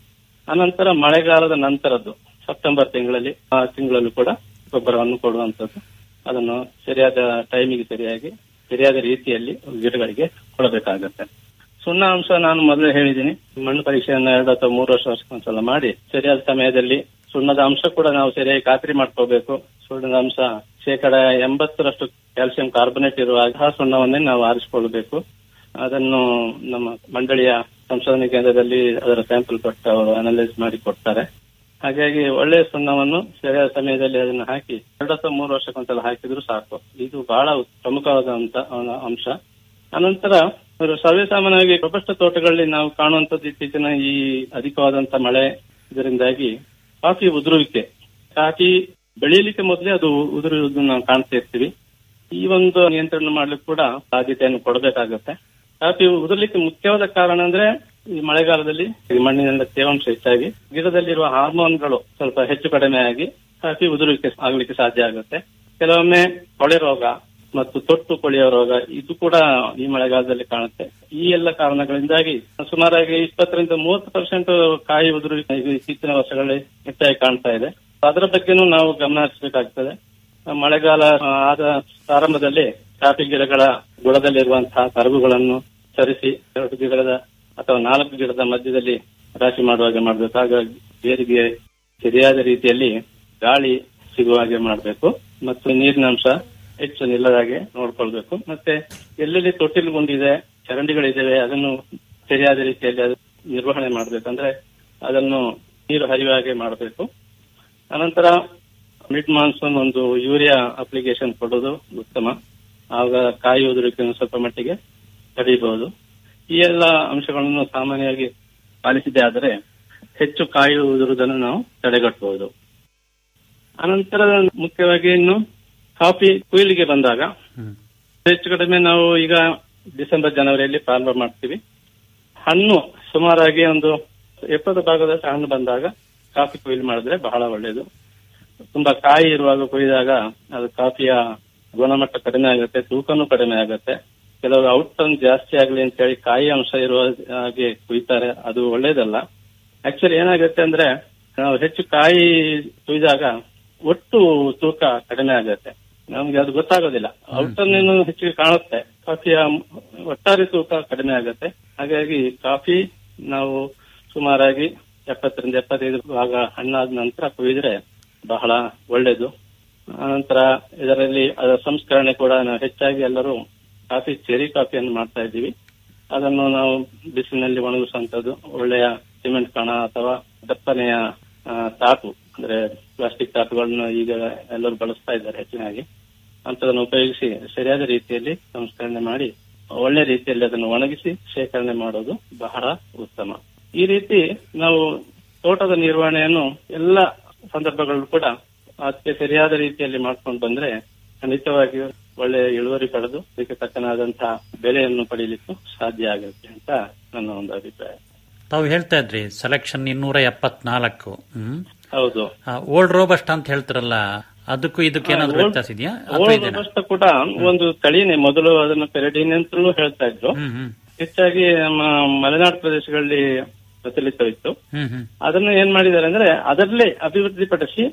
ಅನಂತರ ಮಳೆಗಾಲದ ನಂತರದ್ದು ಸೆಪ್ಟೆಂಬರ್ ತಿಂಗಳಲ್ಲಿ ಆ ತಿಂಗಳಲ್ಲೂ ಕೂಡ ಗೊಬ್ಬರವನ್ನು ಕೊಡುವಂತದ್ದು ಅದನ್ನು ಸರಿಯಾದ ಟೈಮಿಗೆ ಸರಿಯಾಗಿ ಸರಿಯಾದ ರೀತಿಯಲ್ಲಿ ಗಿಡಗಳಿಗೆ ಕೊಡಬೇಕಾಗತ್ತೆ ಸುಣ್ಣ ಅಂಶ ನಾನು ಮೊದಲೇ ಹೇಳಿದ್ದೀನಿ ಮಣ್ಣು ಪರೀಕ್ಷೆಯನ್ನು ಎರಡು ಅಥವಾ ಮೂರು ವರ್ಷ ವರ್ಷಕ್ಕೊಂದ್ಸಲ ಮಾಡಿ ಸರಿಯಾದ ಸಮಯದಲ್ಲಿ ಸುಣ್ಣದ ಅಂಶ ಕೂಡ ನಾವು ಸರಿಯಾಗಿ ಖಾತ್ರಿ ಮಾಡ್ಕೋಬೇಕು ಸುಣ್ಣದ ಅಂಶ ಶೇಕಡ ಎಂಬತ್ತರಷ್ಟು ಕ್ಯಾಲ್ಸಿಯಂ ಕಾರ್ಬೊನೇಟ್ ಇರುವಾಗ ಆ ಸುಣ್ಣವನ್ನೇ ನಾವು ಆರಿಸಿಕೊಳ್ಳಬೇಕು ಅದನ್ನು ನಮ್ಮ ಮಂಡಳಿಯ ಸಂಶೋಧನೆ ಕೇಂದ್ರದಲ್ಲಿ ಅದರ ಸ್ಯಾಂಪಲ್ ಕೊಟ್ಟು ಅವರು ಅನಲೈಸ್ ಮಾಡಿ ಕೊಡ್ತಾರೆ ಹಾಗಾಗಿ ಒಳ್ಳೆಯ ಸುಣ್ಣವನ್ನು ಸರಿಯಾದ ಸಮಯದಲ್ಲಿ ಅದನ್ನು ಹಾಕಿ ಎರಡು ಅಥವಾ ಮೂರು ವರ್ಷಕ್ಕೊಂದ್ಸಲ ಹಾಕಿದ್ರು ಸಾಕು ಇದು ಬಹಳ ಪ್ರಮುಖವಾದಂತ ಅಂಶ ಅನಂತರ ಇವರು ಸರ್ವೇ ಸಾಮಾನ್ಯವಾಗಿ ಪ್ರಪಷ್ಟ ತೋಟಗಳಲ್ಲಿ ನಾವು ಕಾಣುವಂತದ್ದು ಇತ್ತೀಚಿನ ಈ ಅಧಿಕವಾದಂತ ಮಳೆ ಇದರಿಂದಾಗಿ ಕಾಫಿ ಉದುರುವಿಕೆ ಕಾಫಿ ಬೆಳೆಯಲಿಕ್ಕೆ ಮೊದಲೇ ಅದು ಉದುರುವುದನ್ನು ನಾವು ಕಾಣ್ತಾ ಇರ್ತೀವಿ ಈ ಒಂದು ನಿಯಂತ್ರಣ ಮಾಡ್ಲಿಕ್ಕೆ ಕೂಡ ಆದ್ಯತೆಯನ್ನು ಕೊಡಬೇಕಾಗುತ್ತೆ ಕಾಫಿ ಉದುರ್ಲಿಕ್ಕೆ ಮುಖ್ಯವಾದ ಕಾರಣ ಅಂದ್ರೆ ಈ ಮಳೆಗಾಲದಲ್ಲಿ ಈ ಮಣ್ಣಿನಿಂದ ತೇವಾಂಶ ಹೆಚ್ಚಾಗಿ ಗಿಡದಲ್ಲಿರುವ ಹಾರ್ಮೋನ್ಗಳು ಸ್ವಲ್ಪ ಹೆಚ್ಚು ಕಡಿಮೆ ಆಗಿ ಕಾಫಿ ಉದುರುವಿಕೆ ಆಗ್ಲಿಕ್ಕೆ ಸಾಧ್ಯ ಆಗುತ್ತೆ ಕೆಲವೊಮ್ಮೆ ಕೊಳೆ ರೋಗ ಮತ್ತು ತೊಟ್ಟು ಕೊಳೆಯುವ ರೋಗ ಇದು ಕೂಡ ಈ ಮಳೆಗಾಲದಲ್ಲಿ ಕಾಣುತ್ತೆ ಈ ಎಲ್ಲ ಕಾರಣಗಳಿಂದಾಗಿ ಸುಮಾರಾಗಿ ಇಪ್ಪತ್ತರಿಂದ ಮೂವತ್ತು ಪರ್ಸೆಂಟ್ ಕಾಯಿ ಉದುರುವಿಕೆ ಇದು ಇತ್ತೀಚಿನ ವರ್ಷಗಳಲ್ಲಿ ಹೆಚ್ಚಾಗಿ ಕಾಣ್ತಾ ಇದೆ ಅದರ ಬಗ್ಗೆನೂ ನಾವು ಗಮನ ಹರಿಸಬೇಕಾಗ್ತದೆ ಮಳೆಗಾಲ ಆದ ಪ್ರಾರಂಭದಲ್ಲಿ ಕಾಫಿ ಗಿಡಗಳ ಬುಡದಲ್ಲಿರುವಂತಹ ಕರಗುಗಳನ್ನು ಸರಿಸಿ ಎರಡು ಗಿಡದ ಅಥವಾ ನಾಲ್ಕು ಗಿಡದ ಮಧ್ಯದಲ್ಲಿ ರಾಶಿ ಮಾಡುವಾಗೆ ಮಾಡಬೇಕು ಹಾಗಾಗಿ ಬೇರಿಗೆ ಸರಿಯಾದ ರೀತಿಯಲ್ಲಿ ಗಾಳಿ ಸಿಗುವ ಹಾಗೆ ಮಾಡಬೇಕು ಮತ್ತು ನೀರಿನ ಅಂಶ ಹೆಚ್ಚು ನಿಲ್ಲದ ಹಾಗೆ ನೋಡ್ಕೊಳ್ಬೇಕು ಮತ್ತೆ ಎಲ್ಲೆಲ್ಲಿ ತೊಟ್ಟಿಲುಗೊಂಡಿದೆ ಚರಂಡಿಗಳಿದ್ದಾವೆ ಅದನ್ನು ಸರಿಯಾದ ರೀತಿಯಲ್ಲಿ ಅದು ನಿರ್ವಹಣೆ ಮಾಡಬೇಕಂದ್ರೆ ಅದನ್ನು ನೀರು ಹರಿಯುವ ಹಾಗೆ ಮಾಡಬೇಕು ಅನಂತರ ಮಿಡ್ ಮಾನ್ಸೂನ್ ಒಂದು ಯೂರಿಯಾ ಅಪ್ಲಿಕೇಶನ್ ಕೊಡೋದು ಉತ್ತಮ ಆಗ ಕಾಯಿ ಉದುರಿಕೆಯನ್ನು ಸ್ವಲ್ಪ ಮಟ್ಟಿಗೆ ತಡೆಯಬಹುದು ಈ ಎಲ್ಲ ಅಂಶಗಳನ್ನು ಸಾಮಾನ್ಯವಾಗಿ ಪಾಲಿಸಿದೆ ಆದರೆ ಹೆಚ್ಚು ಕಾಯಿ ಉದುರುವುದನ್ನು ನಾವು ತಡೆಗಟ್ಟಬಹುದು ಅನಂತರ ಮುಖ್ಯವಾಗಿ ಇನ್ನು ಕಾಫಿ ಕೊಯ್ಲಿಗೆ ಬಂದಾಗ ಹೆಚ್ಚು ಕಡಿಮೆ ನಾವು ಈಗ ಡಿಸೆಂಬರ್ ಜನವರಿಯಲ್ಲಿ ಪ್ರಾರಂಭ ಮಾಡ್ತೀವಿ ಹಣ್ಣು ಸುಮಾರಾಗಿ ಒಂದು ಎಪ್ಪತ್ತು ಭಾಗದಷ್ಟು ಹಣ್ಣು ಬಂದಾಗ ಕಾಫಿ ಕೊಯ್ಲು ಮಾಡಿದ್ರೆ ಬಹಳ ಒಳ್ಳೆಯದು ತುಂಬಾ ಕಾಯಿ ಇರುವಾಗ ಕೊಯ್ದಾಗ ಅದು ಕಾಫಿಯ ಗುಣಮಟ್ಟ ಕಡಿಮೆ ಆಗುತ್ತೆ ತೂಕನೂ ಕಡಿಮೆ ಆಗುತ್ತೆ ಕೆಲವರು ಔಟ್ಟರ್ನ್ ಜಾಸ್ತಿ ಆಗಲಿ ಅಂತ ಹೇಳಿ ಕಾಯಿ ಅಂಶ ಇರುವ ಹಾಗೆ ಕುಯ್ತಾರೆ ಅದು ಒಳ್ಳೇದಲ್ಲ ಆಕ್ಚುಲಿ ಏನಾಗುತ್ತೆ ಅಂದ್ರೆ ನಾವು ಹೆಚ್ಚು ಕಾಯಿ ಕುಯ್ದಾಗ ಒಟ್ಟು ತೂಕ ಕಡಿಮೆ ಆಗುತ್ತೆ ನಮ್ಗೆ ಅದು ಗೊತ್ತಾಗೋದಿಲ್ಲ ಔಟರ್ನ್ ಹೆಚ್ಚಿಗೆ ಕಾಣುತ್ತೆ ಕಾಫಿಯ ಒಟ್ಟಾರೆ ತೂಕ ಕಡಿಮೆ ಆಗುತ್ತೆ ಹಾಗಾಗಿ ಕಾಫಿ ನಾವು ಸುಮಾರಾಗಿ ಎಪ್ಪತ್ತರಿಂದ ಎಪ್ಪತ್ತೈದು ಭಾಗ ಹಣ್ಣಾದ ನಂತರ ಕುಯ್ದ್ರೆ ಬಹಳ ಒಳ್ಳೇದು ನಂತರ ಇದರಲ್ಲಿ ಅದರ ಸಂಸ್ಕರಣೆ ಕೂಡ ನಾವು ಹೆಚ್ಚಾಗಿ ಎಲ್ಲರೂ ಕಾಫಿ ಚೆರಿ ಕಾಫಿಯನ್ನು ಮಾಡ್ತಾ ಇದ್ದೀವಿ ಅದನ್ನು ನಾವು ಬಿಸಿಲಿನಲ್ಲಿ ಒಣಗಿಸುವಂತದ್ದು ಒಳ್ಳೆಯ ಸಿಮೆಂಟ್ ಕಣ ಅಥವಾ ದಪ್ಪನೆಯ ಆ, ತಾಟು ಅಂದ್ರೆ ಪ್ಲಾಸ್ಟಿಕ್ ತಾಟುಗಳನ್ನು ಈಗ ಎಲ್ಲರೂ ಬಳಸ್ತಾ ಇದ್ದಾರೆ ಹೆಚ್ಚಿನಾಗಿ ಅಂತದನ್ನು ಉಪಯೋಗಿಸಿ ಸರಿಯಾದ ರೀತಿಯಲ್ಲಿ ಸಂಸ್ಕರಣೆ ಮಾಡಿ ಒಳ್ಳೆ ರೀತಿಯಲ್ಲಿ ಅದನ್ನು ಒಣಗಿಸಿ ಶೇಖರಣೆ ಮಾಡೋದು ಬಹಳ ಉತ್ತಮ ಈ ರೀತಿ ನಾವು ತೋಟದ ನಿರ್ವಹಣೆಯನ್ನು ಎಲ್ಲ ಸಂದರ್ಭಗಳಲ್ಲೂ ಕೂಡ ಅದಕ್ಕೆ ಸರಿಯಾದ ರೀತಿಯಲ್ಲಿ ಮಾಡ್ಕೊಂಡು ಬಂದ್ರೆ ಖಂಡಿತವಾಗಿಯೂ ಒಳ್ಳೆಯ ಇಳುವರಿ ಪಡೆದು ಅದಕ್ಕೆ ತಕ್ಕನಾದಂತಹ ಬೆಲೆಯನ್ನು ಪಡೀಲಿಕ್ಕೂ ಸಾಧ್ಯ ಆಗುತ್ತೆ ಅಂತ ನನ್ನ ಒಂದು ಅಭಿಪ್ರಾಯ ತಾವು ಹೇಳ್ತಾ ಇದ್ರಿ ಸೆಲೆಕ್ಷನ್ ಇನ್ನೂರ ಎಪ್ಪತ್ನಾಲ್ಕು ಹ್ಮ್ ಹೌದು ಓಲ್ಡ್ ರೋಬಸ್ಟ್ ಅಂತ ಹೇಳ್ತಾರಲ್ಲ ಅದಕ್ಕೂ ಇದಕ್ಕೆ ಏನಾದ್ರು ವ್ಯತ್ಯಾಸ ಇದೆಯಾ ಅಥವಾ ಓಲ್ಡ್ ಇದೇನಾ ರೋಬಸ್ಟ ಕೂಡ ಒಂದು ತಳಿನೇ ಮೊದಲು ಅದನ್ನು ಪೆರಡಿನ್ ಅಂತಲೂ ಹೇಳ್ತಾ ಇದ್ರು ಹ್ಮ್ ಹ್ಮ್ ಹೆಚ್ಚಾಗಿ ನಮ್ಮ ಮಲೆನಾಡು ಪ್ರದೇಶಗಳಲ್ಲಿ ಪ್ರಚಲಿತವಿತ್ತು ಹ್ಮ್ ಹ್ಮ್ ಅದನ್ನ ಏನ್ ಮಾಡಿದ್ದಾರೆ ಅಂದ್ರೆ ಅದರಲ್ಲೇ ಅಭಿವೃದ್ಧಿಪಡಿಸಿ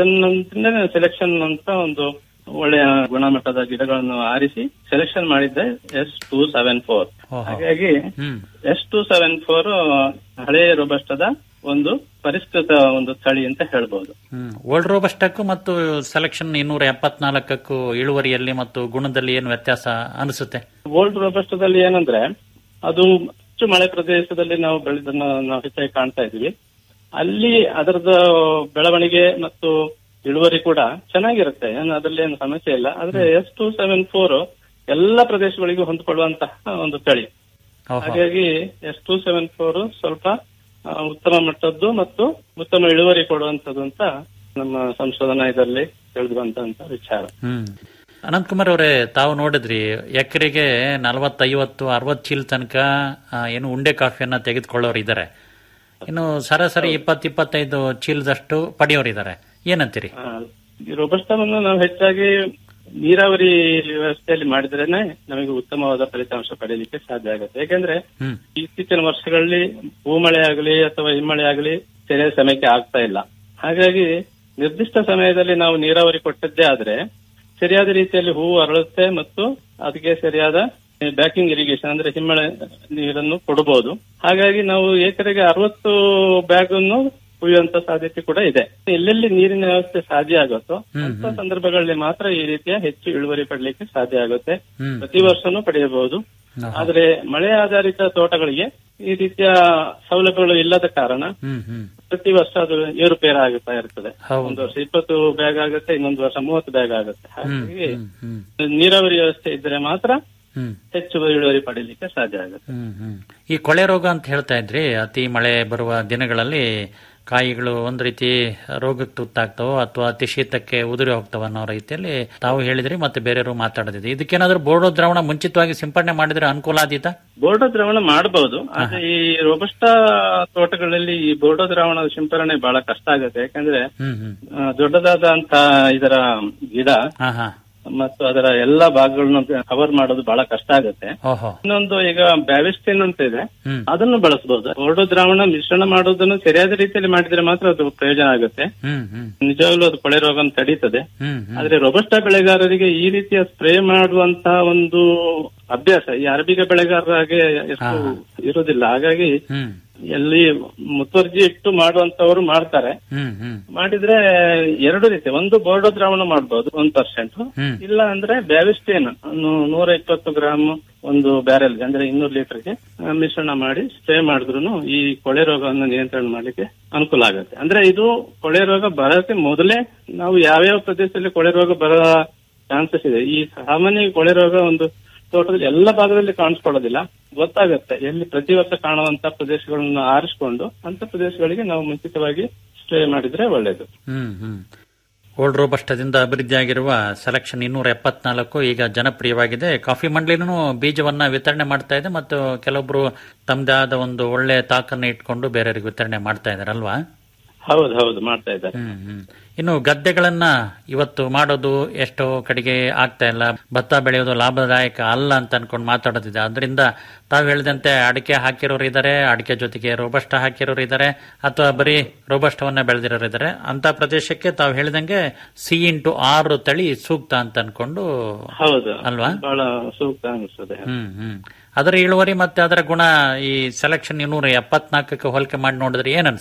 ಅದನ್ನ ಸೆಲೆಕ್ಷನ್ ಅಂತ ಒಂದು ಒಳ್ಳೆಯ ಗುಣಮಟ್ಟದ ಗಿಡಗಳನ್ನು ಆರಿಸಿ ಸೆಲೆಕ್ಷನ್ ಮಾಡಿದ್ದೆ ಎಸ್ ಟೂ ಸೆವೆನ್ ಫೋರ್ ಓಹೋ. ಹಾಗಾಗಿ hmm S two seven four ಹಳೆಯ ರೋಬಸ್ಟದ ಒಂದು ಪರಿಷ್ಕೃತ ಒಂದು ತಳಿ ಅಂತ ಹೇಳ್ಬೋದು ಹ್ಮ್ ಓಲ್ಡ್ ರೋಬಸ್ಟಕ್ಕೂ ಮತ್ತು ಸೆಲೆಕ್ಷನ್ ಇನ್ನೂರ ಎಪ್ಪತ್ನಾಲ್ಕಕ್ಕೂ ಇಳುವರಿಯಲ್ಲಿ ಮತ್ತು ಗುಣದಲ್ಲಿ ಏನು ವ್ಯತ್ಯಾಸ ಅನಿಸುತ್ತೆ ಓಲ್ಡ್ ರೋಬಸ್ಟದಲ್ಲಿ ಏನಂದ್ರೆ ಅದು ಹೆಚ್ಚು ಮಳೆ ಪ್ರದೇಶದಲ್ಲಿ ನಾವು ಬೆಳೆದನ್ನ ನಾವು ಹೆಚ್ಚಾಗಿ ಕಾಣ್ತಾ ಇದೀವಿ ಅಲ್ಲಿ ಅದರದ ಬೆಳವಣಿಗೆ ಮತ್ತು ಇಳುವರಿ ಕೂಡ ಚೆನ್ನಾಗಿರುತ್ತೆ ಏನು ಅದರಲ್ಲಿ ಏನು ಸಮಸ್ಯೆ ಇಲ್ಲ ಆದ್ರೆ ಎಸ್ ಟೂ ಸೆವೆನ್ ಫೋರ್ ಎಲ್ಲ ಪ್ರದೇಶಗಳಿಗೂ ಹೊಂದಿಕೊಳ್ಳುವಂತಹ ಒಂದು ತಳಿ ಓಹೋ. ಹಾಗಾಗಿ ಎಸ್ ಟೂ ಸೆವೆನ್ ಫೋರ್ ಸ್ವಲ್ಪ ಆ, ಉತ್ತಮ ಮಟ್ಟದ್ದು ಮತ್ತು ಉತ್ತಮ ಇಳುವರಿ ಕೊಡುವಂತದ್ದು ಅಂತ ನಮ್ಮ ಸಂಶೋಧನಾ ಇದರಲ್ಲಿ ತಿಳಿದು ಬಂದಂತ ವಿಚಾರ ಹ್ಮ್ ಅನಂತಕುಮಾರ್ ಅವರೇ ತಾವು ನೋಡಿದ್ರಿ ಎಕರೆಗೆ ನಲವತ್ತೈವತ್ತು ಅರವತ್ತು ಚೀಲ ತನಕ ಆ, ಏನು ಉಂಡೆ ಕಾಫಿಯನ್ನ ತೆಗೆದುಕೊಳ್ಳೋರು ಇದ್ದಾರೆ ಇನ್ನು ಸರಾಸರಿ ಇಪ್ಪತ್ತು ಇಪ್ಪತ್ತೈದು ಚೀಲದಷ್ಟು ಪಡೆಯೋರು ಇದ್ದಾರೆ ಏನಂತೀರಿ ಆ, ಈ ರೋಬಸ್ಟವನ್ನು ನಾವು ಹೆಚ್ಚಾಗಿ ನೀರಾವರಿ ವ್ಯವಸ್ಥೆಯಲ್ಲಿ ಮಾಡಿದ್ರೇನೆ ನಮಗೆ ಉತ್ತಮವಾದ ಫಲಿತಾಂಶ ಪಡೆಯಲಿಕ್ಕೆ ಸಾಧ್ಯ ಆಗುತ್ತೆ ಯಾಕೆಂದ್ರೆ ಹ್ಮ್ ಇತ್ತೀಚಿನ ವರ್ಷಗಳಲ್ಲಿ ಭೂಮಳೆ ಆಗಲಿ ಅಥವಾ ಹಿಮ್ಮಳೆ ಆಗಲಿ ಸರಿಯಾದ ಸಮಯಕ್ಕೆ ಆಗ್ತಾ ಇಲ್ಲ ಹಾಗಾಗಿ ನಿರ್ದಿಷ್ಟ ಸಮಯದಲ್ಲಿ ನಾವು ನೀರಾವರಿ ಕೊಟ್ಟದ್ದೇ ಆದ್ರೆ ಸರಿಯಾದ ರೀತಿಯಲ್ಲಿ ಹೂವು ಅರಳುತ್ತೆ ಮತ್ತು ಅದಕ್ಕೆ ಸರಿಯಾದ ಬ್ಯಾಕಿಂಗ್ ಇರಿಗೇಷನ್ ಅಂದ್ರೆ ಹಿಮ್ಮಳೆ ನೀರನ್ನು ಕೊಡಬಹುದು ಹಾಗಾಗಿ ನಾವು ಏಕರೆಗೆ ಅರವತ್ತು ಬ್ಯಾಗ್ ಅನ್ನು ಕುಯ್ಯುವಂತ ಸಾಧ್ಯತೆ ಕೂಡ ಇದೆ ಎಲ್ಲೆಲ್ಲಿ ನೀರಿನ ವ್ಯವಸ್ಥೆ ಸಾಧ್ಯ ಆಗುತ್ತೋ ಹ್ಮ್, ಅಂತ ಸಂದರ್ಭಗಳಲ್ಲಿ ಮಾತ್ರ ಈ ರೀತಿಯ ಹೆಚ್ಚು ಇಳುವರಿ ಪಡಲಿಕ್ಕೆ ಸಾಧ್ಯ ಆಗುತ್ತೆ ಹ್ಮ್ ಪ್ರತಿ ವರ್ಷನೂ ಪಡೆಯಬಹುದು ಆಹಾ. ಆದ್ರೆ ಮಳೆ ಆಧಾರಿತ ತೋಟಗಳಿಗೆ ಈ ರೀತಿಯ ಸೌಲಭ್ಯಗಳು ಇಲ್ಲದ ಕಾರಣ ಹ್ಮ್ ಹ್ಮ್ ಪ್ರತಿ ವರ್ಷ ಅದು ಏರುಪೇರು ಆಗುತ್ತಾ ಇರ್ತದೆ ಹೌದು. ಒಂದು ವರ್ಷ ಇಪ್ಪತ್ತು ಬ್ಯಾಗ್ ಆಗುತ್ತೆ ಇನ್ನೊಂದು ವರ್ಷ ಮೂವತ್ತು ಬ್ಯಾಗ್ ಆಗುತ್ತೆ ಹ್ಮ್ ಹಾಗಾಗಿ ಹ್ಮ್ ಹ್ಮ್ ನೀರಾವರಿ ವ್ಯವಸ್ಥೆ ಇದ್ರೆ ಮಾತ್ರ ಹ್ಮ್ ಹೆಚ್ಚು ಇಳುವರಿ ಪಡೀಲಿಕ್ಕೆ ಸಾಧ್ಯ ಆಗುತ್ತೆ ಹ್ಮ್ ಹ್ಮ್ ಈ ಕೊಳೆ ರೋಗ ಅಂತ ಹೇಳ್ತಾ ಇದ್ರಿ ಅತಿ ಮಳೆ ಬರುವ ದಿನಗಳಲ್ಲಿ ಕಾಯಿಗಳು ಒಂದ್ ರೀತಿ ರೋಗಕ್ಕೆ ತುತ್ತಾಗ್ತಾವೋ ಅಥವಾ ಅತಿ ಶೀತಕ್ಕೆ ಉದುರಿ ಹೋಗ್ತಾವ ಅನ್ನೋ ರೀತಿಯಲ್ಲಿ ತಾವು ಹೇಳಿದ್ರಿ ಮತ್ತೆ ಬೇರೆಯವರು ಮಾತಾಡದಿದೆ ಇದಕ್ಕೇನಾದ್ರೂ ಬೋರ್ಡೋ ದ್ರಾವಣ ಮುಂಚಿತವಾಗಿ ಸಿಂಪಡಣೆ ಮಾಡಿದ್ರೆ ಅನುಕೂಲ ಆದೀತಾ ಬೋರ್ಡೋ ದ್ರಾವಣ ಮಾಡಬಹುದು ಆದ್ರೆ ಈ ರೋಬಸ್ಟ ತೋಟಗಳಲ್ಲಿ ಈ ಬೋರ್ಡೋ ದ್ರಾವಣದ ಸಿಂಪರಣೆ ಬಹಳ ಕಷ್ಟ ಆಗುತ್ತೆ ಯಾಕಂದ್ರೆ ಹ್ಮ್ ಹ್ಮ್ ಆ, ದೊಡ್ಡದಾದಂತ ಇದರ ಗಿಡ ಹಾ ಹಾ ಮತ್ತು ಅದರ ಎಲ್ಲಾ ಭಾಗಗಳನ್ನು ಕವರ್ ಮಾಡೋದು ಬಹಳ ಕಷ್ಟ ಆಗುತ್ತೆ ಓಹೋ ಇನ್ನೊಂದು ಈಗ ಬ್ಯಾವಿಸ್ಟಿನ್ ಅಂತ ಇದೆ ಹ್ಮ್ ಅದನ್ನು ಬಳಸಬಹುದು ಬೋರ್ಡೋ ದ್ರಾವಣ ಮಿಶ್ರಣ ಮಾಡೋದನ್ನು ಸರಿಯಾದ ರೀತಿಯಲ್ಲಿ ಮಾಡಿದ್ರೆ ಮಾತ್ರ ಅದು ಪ್ರಯೋಜನ ಆಗುತ್ತೆ ಹ್ಮ್ ಹ್ಮ್ ನಿಜವಾಗ್ಲೂ ಅದು ಕೊಳೆ ರೋಗ ತಡೀತದೆ ಹ್ಮ್ ಹ್ಮ್ ಆದ್ರೆ ರೊಬಸ್ಟ ಬೆಳೆಗಾರರಿಗೆ ಈ ರೀತಿಯ ಸ್ಪ್ರೇ ಮಾಡುವಂತಹ ಒಂದು ಅಭ್ಯಾಸ ಈ ಅರಬಿಗ ಬೆಳೆಗಾರರಾಗೆ ಎಷ್ಟು ಇರುವುದಿಲ್ಲ ಹಾಗಾಗಿ ಹ್ಮ್ ಎಲ್ಲಿ ಮುತುವರ್ಜಿ ಇಟ್ಟು ಮಾಡುವಂತವರು ಮಾಡ್ತಾರೆ ಹ್ಮ್ ಹ್ಮ್ ಮಾಡಿದ್ರೆ ಎರಡು ರೀತಿ ಒಂದು ಬೋರ್ಡೋ ದ್ರಾವಣ ಮಾಡಬಹುದು ಒಂದ್ ಪರ್ಸೆಂಟ್ ಹ್ಮ್. ಇಲ್ಲ ಅಂದ್ರೆ ಬ್ಯಾವಿಸ್ಟೇನ್ ನೂರ ಇಪ್ಪತ್ತು ಗ್ರಾಮ್ ಒಂದು ಬ್ಯಾರೆಲ್ ಅಂದ್ರೆ ಇನ್ನೂರು ಲೀಟರ್ಗೆ ಮಿಶ್ರಣ ಮಾಡಿ ಸ್ಪ್ರೇ ಮಾಡಿದ್ರು ಈ ಕೊಳೆ ರೋಗವನ್ನು ನಿಯಂತ್ರಣ ಮಾಡ್ಲಿಕ್ಕೆ ಅನುಕೂಲ ಆಗುತ್ತೆ ಅಂದ್ರೆ ಇದು ಕೊಳೆ ರೋಗ ಬರೋಕೆ ಮೊದಲೇ ನಾವು ಯಾವ್ಯಾವ ಪ್ರದೇಶದಲ್ಲಿ ಕೊಳೆ ರೋಗ ಬರೋ ಚಾನ್ಸಸ್ ಇದೆ ಈ ಸಾಮಾನ್ಯ ಕೊಳೆ ರೋಗ ಒಂದು ತೋಟದಲ್ಲಿ ಎಲ್ಲ ಭಾಗದಲ್ಲಿ ಕಾಣಿಸ್ಕೊಳ್ಳೋದಿಲ್ಲ ಗೊತ್ತಾಗುತ್ತೆ ಎಲ್ಲಿ ಪ್ರತಿ ವರ್ಷ ಕಾಣುವಂತ ಪ್ರದೇಶಗಳನ್ನು ಆರಿಸಿಕೊಂಡು ಅಂತ ಪ್ರದೇಶಗಳಿಗೆ ನಾವು ಮುಂಚಿತವಾಗಿ ಸ್ಪ್ರೇ ಮಾಡಿದ್ರೆ ಒಳ್ಳೇದು ಹ್ಮ್ ಹ್ಮ್ ಓಲ್ಡ್ ರೋಬಸ್ಟದಿಂದ ಅಭಿವೃದ್ಧಿಯಾಗಿರುವ ಸೆಲೆಕ್ಷನ್ ಇನ್ನೂರ ಎಪ್ಪತ್ನಾಲ್ಕು ಈಗ ಜನಪ್ರಿಯವಾಗಿದೆ ಕಾಫಿ ಮಂಡಳಿನೂ ಬೀಜವನ್ನ ವಿತರಣೆ ಮಾಡ್ತಾ ಇದೆ ಮತ್ತು ಕೆಲವೊಬ್ರು ತಮ್ಮದೇ ಆದ ಒಂದು ಒಳ್ಳೆ ತಾಕನ್ನು ಇಟ್ಕೊಂಡು ಬೇರೆಯವರಿಗೆ ವಿತರಣೆ ಮಾಡ್ತಾ ಇದಾರೆ ಅಲ್ವಾ ಹೌದು ಹೌದು ಮಾಡ್ತಾ ಇದ್ದಾರೆ ಹ್ಮ್ ಹ್ಮ್ ಇನ್ನು ಗದ್ದೆಗಳನ್ನ ಇವತ್ತು ಮಾಡೋದು ಎಷ್ಟೋ ಕಡೆಗೆ ಆಗ್ತಾ ಇಲ್ಲ ಭತ್ತ ಬೆಳೆಯೋದು ಲಾಭದಾಯಕ ಅಲ್ಲ ಅಂತ ಅನ್ಕೊಂಡು ಮಾತಾಡೋದಿದೆ ಅದರಿಂದ ತಾವು ಹೇಳಿದಂತೆ ಅಡಿಕೆ ಹಾಕಿರೋರು ಇದ್ದಾರೆ ಅಡಿಕೆ ಜೊತೆಗೆ ರೋಬಸ್ಟ ಹಾಕಿರೋರು ಇದ್ದಾರೆ ಅಥವಾ ಬರೀ ರೋಬಸ್ಟವನ್ನ ಬೆಳೆದಿರೋರು ಇದ್ದಾರೆ ಅಂತ ಪ್ರದೇಶಕ್ಕೆ ತಾವು ಹೇಳಿದಂಗೆ ಸಿ ಇಂಟು ಆರು ತಳಿ ಸೂಕ್ತ ಅಂತ ಅನ್ಕೊಂಡು ಹೌದು ಅಲ್ವಾ? ಬಹಳ ಸೂಕ್ತ ಅನಿಸ್ತದೆ ಹ್ಮ್ ಹ್ಮ್ ಅದರ ಇಳುವರಿ ಮತ್ತೆ ಅದರ ಗುಣ ಈ ಸೆಲೆಕ್ಷನ್ ಇನ್ನೂರ ಎಪ್ಪತ್ನಾಲ್ಕಕ್ಕೆ ಹೋಲಿಕೆ ಮಾಡಿ ನೋಡಿದ್ರೆ ಏನ್ ಅನ್ಸುತ್ತೆ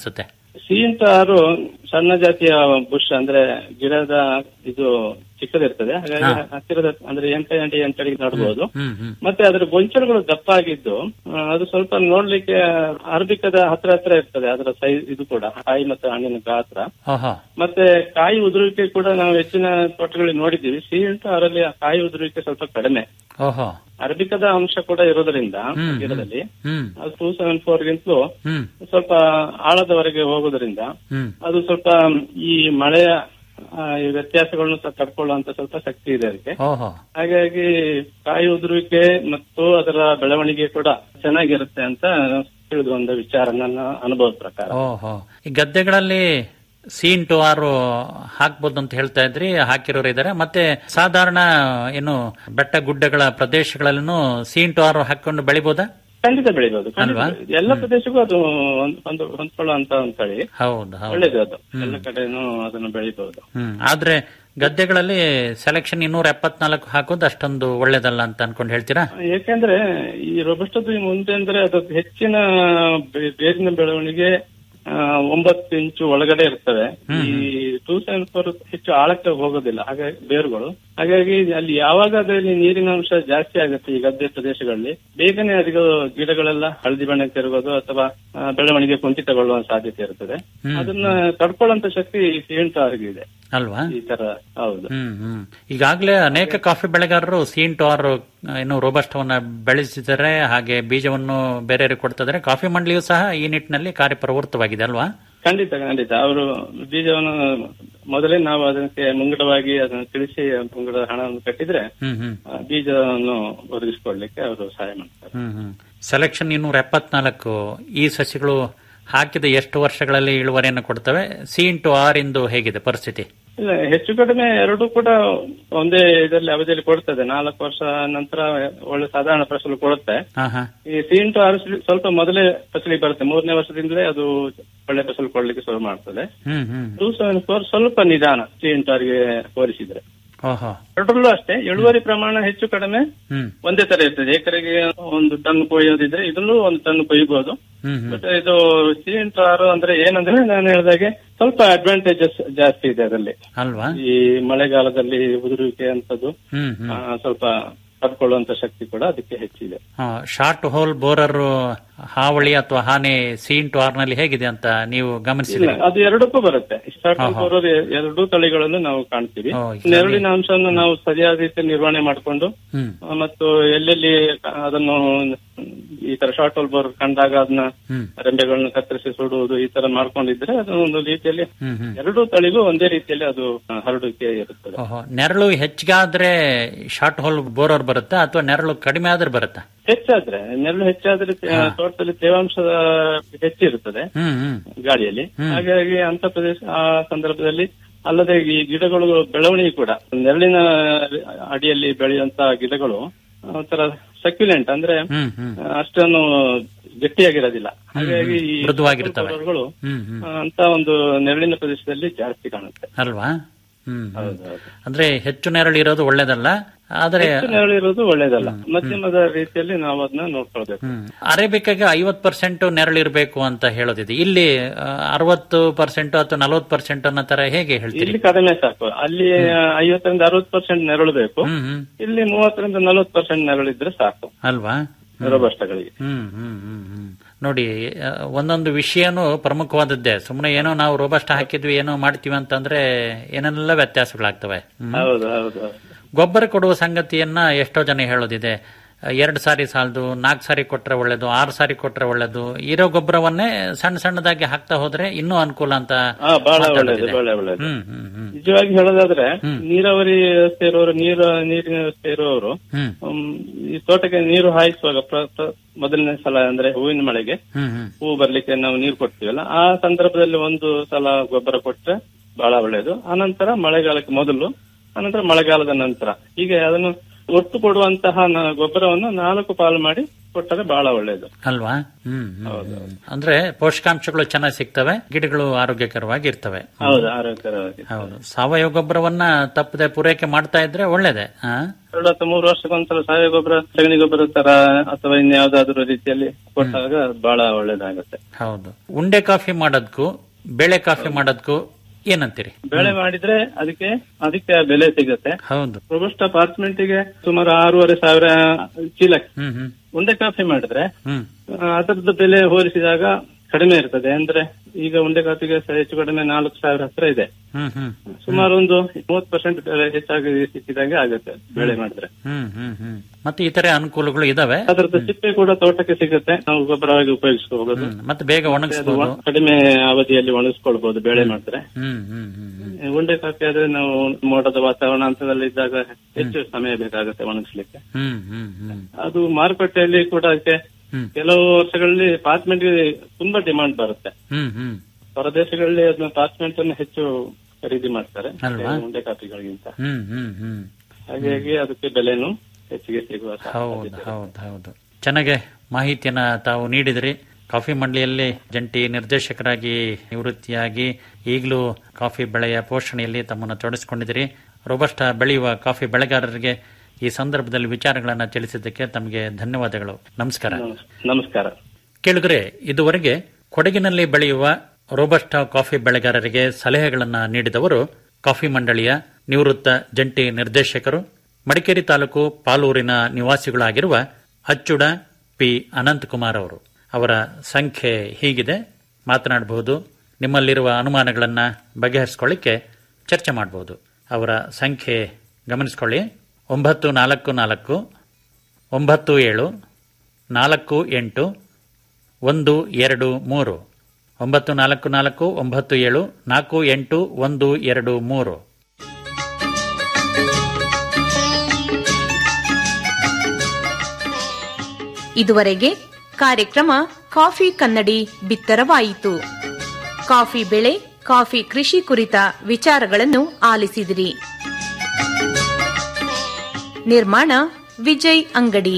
ಸಿಹಿಂಟಾರು ಸಣ್ಣ ಜಾತಿಯ ಬುಷ್ ಅಂದ್ರೆ ಗಿಡದ ಇದು ಚಿಕ್ಕದಿರ್ತದೆ ಹಾಗಾಗಿ ಹಾ. ಹತ್ತಿರದ ಅಂದ್ರೆ ಎಂಟು ಎಂಟು ಎಂಟಡಿಗೆ ನಡ್ಬೋದು ಹ್ಮ್ ಹ್ಮ್ ಮತ್ತೆ ಅದರ ಗೊಂಚಲುಗಳು ದಪ್ಪ ಆಗಿದ್ದು ಆ, ಅದು ಸ್ವಲ್ಪ ನೋಡ್ಲಿಕ್ಕೆ ಅರ್ಬಿಕದ ಹತ್ರ ಹತ್ರ ಇರ್ತದೆ ಅದರ ಸೈಜ್ ಇದು ಕೂಡ ಕಾಯಿ ಮತ್ತು ಹಣ್ಣಿನ ಗಾತ್ರ ಓಹೋ ಮತ್ತೆ ಕಾಯಿ ಉದುರುವಿಕೆ ಕೂಡ ನಾವು ಹೆಚ್ಚಿನ ತೋಟಗಳಲ್ಲಿ ನೋಡಿದ್ದೀವಿ ಸಿಹಿಂಟ ಅದರಲ್ಲಿ ಆ ಕಾಯಿ ಉದುರುವಿಕೆ ಸ್ವಲ್ಪ ಕಡಿಮೆ ಓಹೋ ಅರಬಿಕದ ಅಂಶ ಕೂಡ ಇರೋದ್ರಿಂದ ಹ್ಮ್, ಗಿಡದಲ್ಲಿ ಹ್ಮ್ ಅದು ಟೂ ಸೆವೆನ್ ಫೋರ್ ಗಿಂತಲೂ ಹ್ಮ್ ಸ್ವಲ್ಪ ಆಳದವರೆಗೆ ಹೋಗೋದ್ರಿಂದ ಹ್ಮ್ ಅದು ಸ್ವಲ್ಪ ಈ ಮಳೆಯ ಆ, ಈ ವ್ಯತ್ಯಾಸಗಳನ್ನು ಸಹ ತಡ್ಕೊಳ್ಳುವಂತ ಸ್ವಲ್ಪ ಶಕ್ತಿ ಇದೆ ಅದಕ್ಕೆ ಓಹೋ ಹಾಗಾಗಿ ಕಾಯಿ ಉದುರುವಿಕೆ ಮತ್ತು ಅದರ ಬೆಳವಣಿಗೆ ಕೂಡ ಚೆನ್ನಾಗಿರುತ್ತೆ ಅಂತ ತಿಳಿದು ಒಂದು ವಿಚಾರ ನನ್ನ ಅನುಭವದ ಪ್ರಕಾರ ಓಹೋ ಈ ಗದ್ದೆಗಳಲ್ಲಿ ಸಿ ಇಂಟು ಆರು ಹಾಕ್ಬೋದು ಅಂತ ಹೇಳ್ತಾ ಇದ್ರಿ ಹಾಕಿರೋರು ಇದ್ದಾರೆ ಮತ್ತೆ ಸಾಧಾರಣ ಏನು ಬೆಟ್ಟ ಗುಡ್ಡಗಳ ಪ್ರದೇಶಗಳಲ್ಲೂ ಸಿ ಇಂಟು ಆರು ಹಾಕೊಂಡು ಬೆಳಿಬೋದಾ ಖಂಡಿತ ಬೆಳಿಬಹುದು ಖಂಡಿತ ಅಲ್ವಾ? ಬೆಳಿಬೋದು. ಎಲ್ಲ ಪ್ರದೇಶಕ್ಕೂ ಅದು ಒಂದ್- ಒಂದು ಹೊಂದ್ಕೊಳ್ಳುವಂತ ಒಂದು ತಳಿ ಹೌದು ಹೌದು ಒಳ್ಳೇದು ಅದು ಎಲ್ಲ ಕಡೆನೂ ಅದನ್ನು ಬೆಳಿಬಹುದು ಹ್ಮ್ ಆದ್ರೆ ಗದ್ದೆಗಳಲ್ಲಿ ಸೆಲೆಕ್ಷನ್ ಇನ್ನೂರ ಎಪ್ಪತ್ನಾಲ್ಕು ಹಾಕೋದು ಅಷ್ಟೊಂದು ಒಳ್ಳೇದಲ್ಲ ಅಂತ ಅನ್ಕೊಂಡು ಹೇಳ್ತೀರಾ ಏಕೆಂದ್ರೆ ಈ ರೊಬಸ್ಟದ್ದು ಮುಂದೆ ಅಂದ್ರೆ ಅದು ಹೆಚ್ಚಿನ ಬೇ- ಬೇರಿನ ಬೆಳವಣಿಗೆ ಆ, ಒಂಬತ್ತು ಇಂಚು ಒಳಗಡೆ ಇರ್ತವೆ ಈ ಟೂ ಸೆವೆನ್ ಫೋರ್ ಹೆಚ್ಚು ಆಳಕ್ಕೆ ಹೋಗೋದಿಲ್ಲ ಹಾಗಾಗಿ ಬೇರುಗಳು ಹಾಗಾಗಿ ಅಲ್ಲಿ ಯಾವಾಗ ಅದರಲ್ಲಿ ನೀರಿನ ಅಂಶ ಜಾಸ್ತಿ ಆಗುತ್ತೆ ಈ ಗದ್ದೆ ಪ್ರದೇಶಗಳಲ್ಲಿ ಬೇಗನೆ ಅದಕ್ಕೆ ಗಿಡಗಳೆಲ್ಲ ಹಳದಿ ಬಣ್ಣ ತಿರುಗೋದು ಅಥವಾ ಆ, ಬೆಳವಣಿಗೆ ಕುಂಠಿತಗೊಳ್ಳುವ ಸಾಧ್ಯತೆ ಇರ್ತದೆ ಅದನ್ನ ತಡ್ಕೊಳ್ಳುವಂತ ಶಕ್ತಿ ಈ ಸಿಎಂಟಾರ್ಗೆ ಇದೆ ಅಲ್ವಾ ಈ ತರ ಹೌದು ಹ್ಮ್ ಹ್ಮ್ ಈಗಾಗಲೇ ಅನೇಕ ಕಾಫಿ ಬೆಳೆಗಾರರು ಸೀಂಟು ಆರು ಏನು ರೋಬಸ್ಟವನ್ನ ಬೆಳೆಸಿದ್ದಾರೆ ಹಾಗೆ ಬೀಜವನ್ನು ಬೇರೆಯವರಿಗೆ ಕೊಡ್ತಿದ್ದಾರೆ ಕಾಫಿ ಮಂಡಳಿಯು ಸಹ ಈ ನಿಟ್ಟಿನಲ್ಲಿ ಕಾರ್ಯಪ್ರವೃತ್ತವಾಗಿದೆ ಅಲ್ವಾ ಖಂಡಿತ ಖಂಡಿತ ಅವರು ಬೀಜವನ್ನು ಮೊದಲೇ ನಾವು ಅದಕ್ಕೆ ಮುಂಗಡವಾಗಿ ಅದನ್ನು ತಿಳಿಸಿ ಮುಂಗಡ ಹಣವನ್ನು ಕಟ್ಟಿದ್ರೆ ಹ್ಮ್ ಹ್ಮ್ ಆ, ಬೀಜವನ್ನು ಒದಗಿಸಿಕೊಡ್ಲಿಕ್ಕೆ ಅವರು ಸಹಾಯ ಮಾಡ್ತಾರೆ ಹ್ಮ್ ಹ್ಮ್ ಸೆಲೆಕ್ಷನ್ ಇನ್ನೂರ ಎಪ್ಪತ್ನಾಲ್ಕು ಈ ಸಸಿಗಳು ಹಾಕಿದ ಎಷ್ಟು ವರ್ಷಗಳಲ್ಲಿ ಇಳುವರಿಯನ್ನು ಕೊಡ್ತವೆ ಸಿ ಇಂಟು ಆರ್ ಇಂದು ಹೇಗಿದೆ ಪರಿಸ್ಥಿತಿ ಇಲ್ಲ ಹೆಚ್ಚು ಕಡಿಮೆ ಎರಡೂ ಕೂಡ ಒಂದೇ ಇದರಲ್ಲಿ ಅವಧಿಯಲ್ಲಿ ಕೊಡ್ತದೆ ನಾಲ್ಕು ವರ್ಷ ನಂತರ ಒಳ್ಳೆ ಸಾಧಾರಣ ಫಸಲು ಕೊಡುತ್ತೆ ಹಾ ಹಾ ಈ ಸಿ ಇಂಟು ಆರು ಸ್ವಲ್ಪ ಮೊದಲೇ ಫಸಲಿಗೆ ಬರುತ್ತೆ ಮೂರನೇ ವರ್ಷದಿಂದಲೇ ಅದು ಒಳ್ಳೆ ಫಸಲು ಕೊಡ್ಲಿಕ್ಕೆ ಶುರು ಮಾಡ್ತದೆ hmm hmm two seven four ಸ್ವಲ್ಪ ನಿಧಾನ ಸಿ ಇಂಟು ಆರ್ಗೆ ಹೋಲಿಸಿದ್ರೆ ಓಹೋ ಎರಡರಲ್ಲೂ ಅಷ್ಟೇ ಇಳುವರಿ ಪ್ರಮಾಣ ಹೆಚ್ಚು ಕಡಿಮೆ ಹ್ಮ್ ಒಂದೇ ತರ ಇರ್ತದೆ ಎಕರೆಗೆ ಒಂದು ಟನ್ ಕೊಯ್ಯೋದಿದ್ರೆ ಇದನ್ನು ಒಂದು ಟನ್ ಕೊಯ್ಯಬಹುದು ಹ್ಮ್ ಹ್ಮ್ ಬಟ್ ಇದು ಸಿ ಇಂಟು ಆರು ಅಂದ್ರೆ ಏನಂದ್ರೆ ನಾನು ಹೇಳಿದಾಗೆ ಸ್ವಲ್ಪ ಅಡ್ವಾಂಟೇಜಸ್ ಜಾಸ್ತಿ ಇದೆ ಅದರಲ್ಲಿ ಅಲ್ವಾ ಈ ಮಳೆಗಾಲದಲ್ಲಿ ಉದುರುವಿಕೆ ಅಂತದ್ದು ಹ್ಮ್ ಹ್ಮ್ ಆ, ಸ್ವಲ್ಪ ತಡ್ಕೊಳ್ಳುವಂತ ಶಕ್ತಿ ಕೂಡ ಅದಕ್ಕೆ ಹೆಚ್ಚಿದೆ ಶಾರ್ಟ್ ಹೋಲ್ ಬೋರರ್ ಹಾವಳಿ ಅಥವಾ ಹಾನಿ ಸಿ ಇಂಟು ಆರ್ ನಲ್ಲಿ ಹೇಗಿದೆ ಅಂತ ನೀವು ಇಲ್ಲ ಗಮನಿಸಿದ್ರೆ ಅದು ಎರಡಕ್ಕೂ ಬರುತ್ತೆ ಸ್ಟಾರ್ಟ್ ಹಾ, ಹಾ. ಬರೋದು ಎರಡೂ ತಳಿಗಳನ್ನು ನಾವು ಕಾಣ್ತೀವಿ ಓ, ಇದರಲ್ಲಿ- ನೆರಳಿನ ಅಂಶವನ್ನು ನಾವು ಸರಿಯಾದ ರೀತಿ ನಿರ್ವಹಣೆ ಮಾಡಿಕೊಂಡು ಹ್ಮ್ ಆ, ಮತ್ತು ಎಲ್ಲೆಲ್ಲಿ ಅದನ್ನು ಈ ತರ ಶಾರ್ಟ್ ಹೋಲ್ ಬೋರ್ ಕಂಡಾಗ ಅದನ್ನ ಹ್ಮ್ ರೆಂಬೆಗಳನ್ನು ಕತ್ತರಿಸಿ ಸುಡುವುದು ಈ ತರ ಮಾಡ್ಕೊಂಡಿದ್ರೆ ಅದು ಒಂದು ರೀತಿಯಲ್ಲಿ ಹ್ಮ್ ಹ್ಮ್ ಎರಡೂ ತಳಿಗೂ ಒಂದೇ ರೀತಿಯಲ್ಲಿ ಅದು ಆ, ಹರಡುವಿಕೆ ಇರುತ್ತದೆ ಓಹೋ ನೆರಳು ಹೆಚ್ಚಿಗಾದ್ರೆ ಶಾರ್ಟ್ ಹೋಲ್ ಬೋರರ್ ಬರುತ್ತಾ ಅಥವಾ ನೆರಳು ಕಡಿಮೆ ಆದ್ರೆ ಬರುತ್ತಾ ಹೆಚ್ಚಾದ್ರೆ ನೆರಳು ಹೆಚ್ಚಾದ್ರೆ ತೇ- ತೋಟದಲ್ಲಿ ತೇವಾಂಶದ ಹೆಚ್ಚಿರುತ್ತದೆ ಹ್ಮ್ ಹ್ಮ್ ಗಾಳಿಯಲ್ಲಿ ಹ್ಮ್. ಹಾಗಾಗಿ ಅಂತ ಪ್ರದೇಶ ಆ ಸಂದರ್ಭದಲ್ಲಿ ಅಲ್ಲದೆ ಈ ಗಿಡಗಳು ಬೆಳವಣಿಗೆ ಕೂಡ ನೆರಳಿನ ಅಡಿಯಲ್ಲಿ ಬೆಳೆಯುವಂತ ಗಿಡಗಳು ಒಂಥರ ಸಕ್ಯುಲೆಂಟ್ ಅಂದ್ರೆ ಹ್ಮ್ ಹ್ಮ್ ಆ, ಅಷ್ಟೊಂದು ಗಟ್ಟಿಯಾಗಿರೋದಿಲ್ಲ ಹಾಗಾಗಿ ಈ ಮೃದುವಾಗಿರ್ತವೆ. ಗಿಡಗಳು, ಹ್ಮ್ ಹ್ಮ್ ಆ, ಅಂತ ಒಂದು ನೆರಳಿನ ಪ್ರದೇಶದಲ್ಲಿ ಜಾಸ್ತಿ ಕಾಣುತ್ತೆ ಅಲ್ವಾ ಹ್ಮ್ ಹ್ಮ್. ಹೌದು, ಹೌದು. ಅಂದ್ರೆ ಹೆಚ್ಚು ನೆರಳು ಇರೋದು ಒಳ್ಳೇದಲ್ಲ ಆದ್ರೆ ಹೆಚ್ಚು ನೆರಳು ಇರೋದು ಒಳ್ಳೇದಲ್ಲ ಮಧ್ಯಮದ ರೀತಿಯಲ್ಲಿ ನಾವು ಅದನ್ನ ನೋಡ್ಕೊಳ್ಬೇಕು ಹ್ಮ್ ಅರೇಬಿಕಾಗೆ ಐವತ್ ಪರ್ಸೆಂಟ್ ನೆರಳು ಇರಬೇಕು ಅಂತ ಹೇಳೋದಿದೆ ಇಲ್ಲಿ ಅರವತ್ತು ಪರ್ಸೆಂಟ್ ಅಥವಾ ನಲವತ್ತು ಪರ್ಸೆಂಟ್ ಅನ್ನೋ ತರ ಹೇಗೆ ಹೇಳ್ತೀರಿ ಇಲ್ಲಿ ಕಡಿಮೆ ಸಾಕು ಅಲ್ಲಿ ಐವತ್ತರಿಂದ ಅರವತ್ತು ಪರ್ಸೆಂಟ್ ನೆರಳು ಬೇಕು ಹ್ಮ್ ಹ್ಮ್ ಇಲ್ಲಿ ಮೂವತ್ತರಿಂದ ನಲವತ್ತು ಪರ್ಸೆಂಟ್ ನೆರಳಿದ್ರೆ ಸಾಕು ಅಲ್ವಾ ರೋಬಸ್ಟಗಳಿಗೆ ಹ್ಮ್ ಹ್ಮ್ ಹ್ಮ್ ಹ್ಮ್ ನೋಡಿ ಆ, ಒಂದೊಂದು ವಿಷಯನೂ ಪ್ರಮುಖವಾದದ್ದೇ ಸುಮ್ಮನೆ ಏನೋ ನಾವು ರೋಬಸ್ಟ್ ಹಾಕಿದ್ವಿ ಏನೋ ಮಾಡ್ತೀವಿ ಅಂತಂದ್ರೆ ಏನೆಲ್ಲ ವ್ಯತ್ಯಾಸಗಳಾಗ್ತವೆ ಹ್ಮ್. ಹೌದು ಹೌದು ಹೌದು. ಗೊಬ್ಬರ ಕೊಡುವ ಸಂಗತಿಯನ್ನ ಎಷ್ಟೋ ಜನ ಹೇಳೋದಿದೆ ಎರಡು ಸಾರಿ ಸಾಲದು ನಾಲ್ಕು ಸಾರಿ ಕೊಟ್ರೆ ಒಳ್ಳೇದು ಆರು ಸಾರಿ ಕೊಟ್ರೆ ಒಳ್ಳೇದು ಇರೋ ಗೊಬ್ಬರವನ್ನೇ ಸಣ್ಣ ಸಣ್ಣದಾಗಿ ಹಾಕ್ತಾ ಹೋದ್ರೆ ಇನ್ನೂ ಅನುಕೂಲ ಅಂತ ಹಾ ಬಹಳ ಒಳ್ಳೇದು ಮಾತಾಡೋದಿದೆ. ಬಹಳ ಒಳ್ಳೇದು ಹ್ಮ್ ಹ್ಮ್ ಹ್ಮ್ ನಿಜವಾಗಿ ಹೇಳೋದಾದ್ರೆ ಹ್ಮ್. ನೀರಾವರಿ ವ್ಯವಸ್ಥೆ ಇರೋರು ನೀರು ನೀರಿನ ವ್ಯವಸ್ಥೆ ಇರುವವರು ಹ್ಮ್ ಹ್ಮ್, ಈ ತೋಟಕ್ಕೆ ನೀರು ಹಾಯಿಸುವಾಗ ಪ್ರ- ಪ್ರ- ಮೊದಲನೇ ಸಲ ಅಂದ್ರೆ ಹೂವಿನ ಮಳೆಗೆ ಹ್ಮ್ ಹ್ಮ್ ಹೂವು ಬರ್ಲಿಕ್ಕೆ ನಾವು ನೀರು ಕೊಡ್ತೀವಲ್ಲ ಆ ಸಂದರ್ಭದಲ್ಲಿ ಒಂದು ಸಲ ಗೊಬ್ಬರ ಕೊಟ್ರೆ ಬಹಳ ಒಳ್ಳೇದು ಆನಂತರ ಮಳೆಗಾಲಕ್ಕೆ ಮೊದಲು ಆನಂತರ ಮಳೆಗಾಲದ ನಂತರ ಹೀಗೆ ಅದನ್ನು ಒಟ್ಟು ಕೊಡುವಂತಹ ನ- ಗೊಬ್ಬರವನ್ನು ನಾಲ್ಕು ಪಾಲು ಮಾಡಿ ಕೊಟ್ಟರೆ ಬಹಳ ಒಳ್ಳೇದು ಅಲ್ವಾ ಹ್ಮ್ ಹ್ಮ್, ಹ್ಮ್. ಅಂದ್ರೆ ಪೋಷಕಾಂಶಗಳು ಚೆನ್ನಾಗಿ ಸಿಗ್ತವೆ ಗಿಡಗಳು ಆರೋಗ್ಯಕರವಾಗಿ ಇರ್ತವೆ ಹೌದು ಆರೋಗ್ಯಕರವಾಗಿ ಹೌದು ಸಾವಯವ ಗೊಬ್ಬರವನ್ನ ತಪ್ಪದೆ ಪೂರೈಕೆ ಮಾಡ್ತಾ ಇದ್ರೆ ಒಳ್ಳೇದೆ ಹಾ ಎರಡು ಅಥವಾ ಮೂರು ವರ್ಷಕ್ಕೊಂದ್ಸಲ ಸಾವಯವ ಗೊಬ್ಬರ ಸಗಣಿ ಗೊಬ್ಬರ ತರ ಅಥವಾ ಇನ್ಯಾವುದಾದ್ರೂ ರೀತಿಯಲ್ಲಿ ಕೊಟ್ಟಾಗ ಬಹಳ ಒಳ್ಳೇದಾಗುತ್ತೆ ಹೌದು ಉಂಡೆ ಕಾಫಿ ಮಾಡೋದಕ್ಕೂ ಬೆಳೆ ಕಾಫಿ ಮಾಡೋದಕ್ಕೂ ಏನಂತೀರಿ ಬೆಳೆ ಮಾಡಿದ್ರೆ ಅದಕ್ಕೆ ಅದಕ್ಕೆ ಬೆಲೆ ಸಿಗುತ್ತೆ ಹೌದು ರೋಬಸ್ಟ ಅಪಾರ್ಟ್ಮೆಂಟ್ ಗೆ ಸುಮಾರು ಆರೂವರೆ ಸಾವಿರ ಚೀಲ ಹ್ಮ್ ಹ್ಮ್ ಉಂಡೆ ಕಾಫಿ ಮಾಡಿದ್ರೆ ಹ್ಮ್ ಆ, ಅದರದ್ದು ಬೆಲೆ ಹೋಲಿಸಿದಾಗ ಕಡಿಮೆ ಇರ್ತದೆ ಅಂದ್ರೆ ಈಗ ಉಂಡೆ ಕಾಫಿಗೆ ಸ- ಹೆಚ್ಚು ಕಡಿಮೆ ನಾಲ್ಕು ಸಾವಿರ ಹತ್ರ ಇದೆ ಹ್ಮ್ ಹ್ಮ್ ಸುಮಾರು ಒಂದು ಮೂವತ್ತು ಪರ್ಸೆಂಟ್ ಬೆಲೆ ಹೆಚ್ಚಾಗಿ ಸಿಕ್ಕಿದಂಗೆ ಆಗುತ್ತೆ ಬೆಳೆ ಮಾಡಿದ್ರೆ ಹ್ಮ್ ಹ್ಮ್ ಹ್ಮ್ ಮತ್ತೆ ಇತರೆ ಅನುಕೂಲಗಳು ಇದಾವೆ ಅದರದ್ದು ಸಿಪ್ಪೆ ಕೂಡ ತೋಟಕ್ಕೆ ಸಿಗುತ್ತೆ ನಾವು ಗೊಬ್ಬರವಾಗಿ ಉಪಯೋಗಿಸಬಹುದು ಹ್ಮ್. ಮತ್ತೆ ಬೇಗ ಅದು ಒಣಗಿಸ್ಬೋದು ಒಣ- ಕಡಿಮೆ ಅವಧಿಯಲ್ಲಿ ಒಣಗಿಸ್ಕೊಳ್ಬಹುದು ಬೆಳೆ ಮಾಡಿದ್ರೆ ಹ್ಮ್ ಹ್ಮ್ ಹ್ಮ್ ಹ್ಮ್ ಉಂಡೆ ಕಾಫಿ ಆದ್ರೆ ನಾವು ಮೋಡದ ವಾತಾವರಣ ಹಂತದಲ್ಲಿ ಇದ್ದಾಗ ಹೆಚ್ಚು ಸಮಯ ಬೇಕಾಗುತ್ತೆ ಒಣಗಿಸ್ಲಿಕ್ಕೆ ಹ್ಮ್ ಹ್ಮ್ ಹ್ಮ್ ಅದು ಮಾರುಕಟ್ಟೆಯಲ್ಲಿ ಕೂಡ ಅದಕ್ಕೆ ಹ್ಮ್. ಕೆಲವು ವರ್ಷಗಳಲ್ಲಿ ಪಾರ್ಚ್ಮೆಂಟ್ ಗೆ ತುಂಬಾ ಡಿಮಾಂಡ್ ಬರುತ್ತೆ ಹ್ಮ್ ಹ್ಮ್ ಹೊರದೇಶಗಳಲ್ಲಿ ಅದನ್ನ ಪಾರ್ಚ್ಮೆಂಟ್ ಅನ್ನು ಹೆಚ್ಚು ಖರೀದಿ ಮಾಡ್ತಾರೆ ಅಲ್ವಾ? ಉಂಡೆ ಕಾಫಿಗಳಿಗಿಂತ ಹ್ಮ್ ಹ್ಮ್ ಹ್ಮ್ ಹಾಗಾಗಿ ಅದಕ್ಕೆ ಬೆಲೆನೂ ಹೆಚ್ಚಿಗೆ ಸಿಗುವ ಹೌದು ಸಾಧ್ಯತೆ ಇದೆ. ಹೌದು ಹೌದು ಚೆನ್ನಾಗಿ ಮಾಹಿತಿಯನ್ನ ತಾವು ನೀಡಿದ್ರಿ ಕಾಫಿ ಮಂಡಳಿಯಲ್ಲಿ ಜಂಟಿ ನಿರ್ದೇಶಕರಾಗಿ ನಿವೃತ್ತಿಯಾಗಿ ಈಗಲೂ ಕಾಫಿ ಬೆಳೆಯ ಪೋಷಣೆಯಲ್ಲಿ ತಮ್ಮನ್ನು ತೊಡಗಿಸಿಕೊಂಡಿದ್ದೀರಿ ರೋಬಸ್ಟ ಬೆಳೆಯುವ ಕಾಫಿ ಬೆಳೆಗಾರರಿಗೆ ಈ ಸಂದರ್ಭದಲ್ಲಿ ವಿಚಾರಗಳನ್ನು ತಿಳಿಸಿದ್ದಕ್ಕೆ ತಮಗೆ ಧನ್ಯವಾದಗಳು ನಮಸ್ಕಾರ ನಮಸ್- ನಮಸ್ಕಾರ ಕೇಳಿದ್ರೆ ಇದುವರೆಗೆ ಕೊಡಗಿನಲ್ಲಿ ಬೆಳೆಯುವ ರೋಬಸ್ಟ ಕಾಫಿ ಬೆಳೆಗಾರರಿಗೆ ಸಲಹೆಗಳನ್ನ ನೀಡಿದವರು ಕಾಫಿ ಮಂಡಳಿಯ ನಿವೃತ್ತ ಜಂಟಿ ನಿರ್ದೇಶಕರು ಮಡಿಕೇರಿ ತಾಲೂಕು ಪಾಲೂರಿನ ನಿವಾಸಿಗಳಾಗಿರುವ ಅಚ್ಚುಡ ಪಿ ಅನಂತಕುಮಾರ್ ಅವರು ಅವರ ಸಂಖ್ಯೆ ಹೀಗಿದೆ ಮಾತನಾಡಬಹುದು ನಿಮ್ಮಲ್ಲಿರುವ ಅನುಮಾನಗಳನ್ನು ಬಗೆಹರಿಸಿಕೊಳ್ಳಿಕ್ಕೆ ಚರ್ಚೆ ಮಾಡಬಹುದು ಅವರ ಸಂಖ್ಯೆ ಗಮನಿಸಿಕೊಳ್ಳಿ ಒಂಬತ್ತು ನಾಲ್ಕು ನಾಲ್ಕು ಒಂಬತ್ತು ಏಳು ನಾಲ್ಕು ಎಂಟು ಒಂದು ಎರಡು ಮೂರು ಒಂಬತ್ತು ನಾಲ್ಕು ನಾಲ್ಕು ಒಂಬತ್ತು ಏಳು ನಾಲ್ಕು ಎಂಟು ಒಂದು ಎರಡು ಮೂರು ಇದುವರೆಗೆ ಕಾರ್ಯಕ್ರಮ ಕಾಫಿ ಕನ್ನಡಿ ಬಿತ್ತರವಾಯಿತು ಕಾಫಿ ಬೆಳೆ ಕಾಫಿ ಕೃಷಿ ಕುರಿತ ವಿಚಾರಗಳನ್ನು ಆಲಿಸಿದಿರಿ ನಿರ್ಮಾಣ ವಿಜಯ್ ಅಂಗಡಿ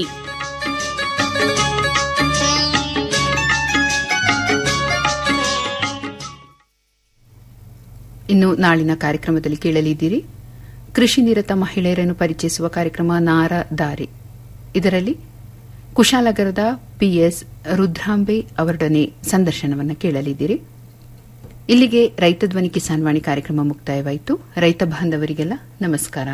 ಇನ್ನು ನಾಳಿನ ಕಾರ್ಯಕ್ರಮದಲ್ಲಿ ಕೇಳಲಿದ್ದೀರಿ ಕೃಷಿ ನಿರತ ಮಹಿಳೆಯರನ್ನು ಪರಿಚಯಿಸುವ ಕಾರ್ಯಕ್ರಮ ನಾರ ದಾರಿ ಇದರಲ್ಲಿ ಕುಶಾಲನಗರದ ಪಿಎಸ್ ರುದ್ರಾಂಬೆ ಅವರೊಡನೆ ಸಂದರ್ಶನವನ್ನು ಕೇಳಲಿದ್ದೀರಿ ಇಲ್ಲಿಗೆ ರೈತ ಧ್ವನಿ ಕಿಸಾನ್ ವಾಣಿ ಕಾರ್ಯಕ್ರಮ ಮುಕ್ತಾಯವಾಯಿತು ರೈತ ಬಾಂಧವರಿಗೆಲ್ಲ ನಮಸ್ಕಾರ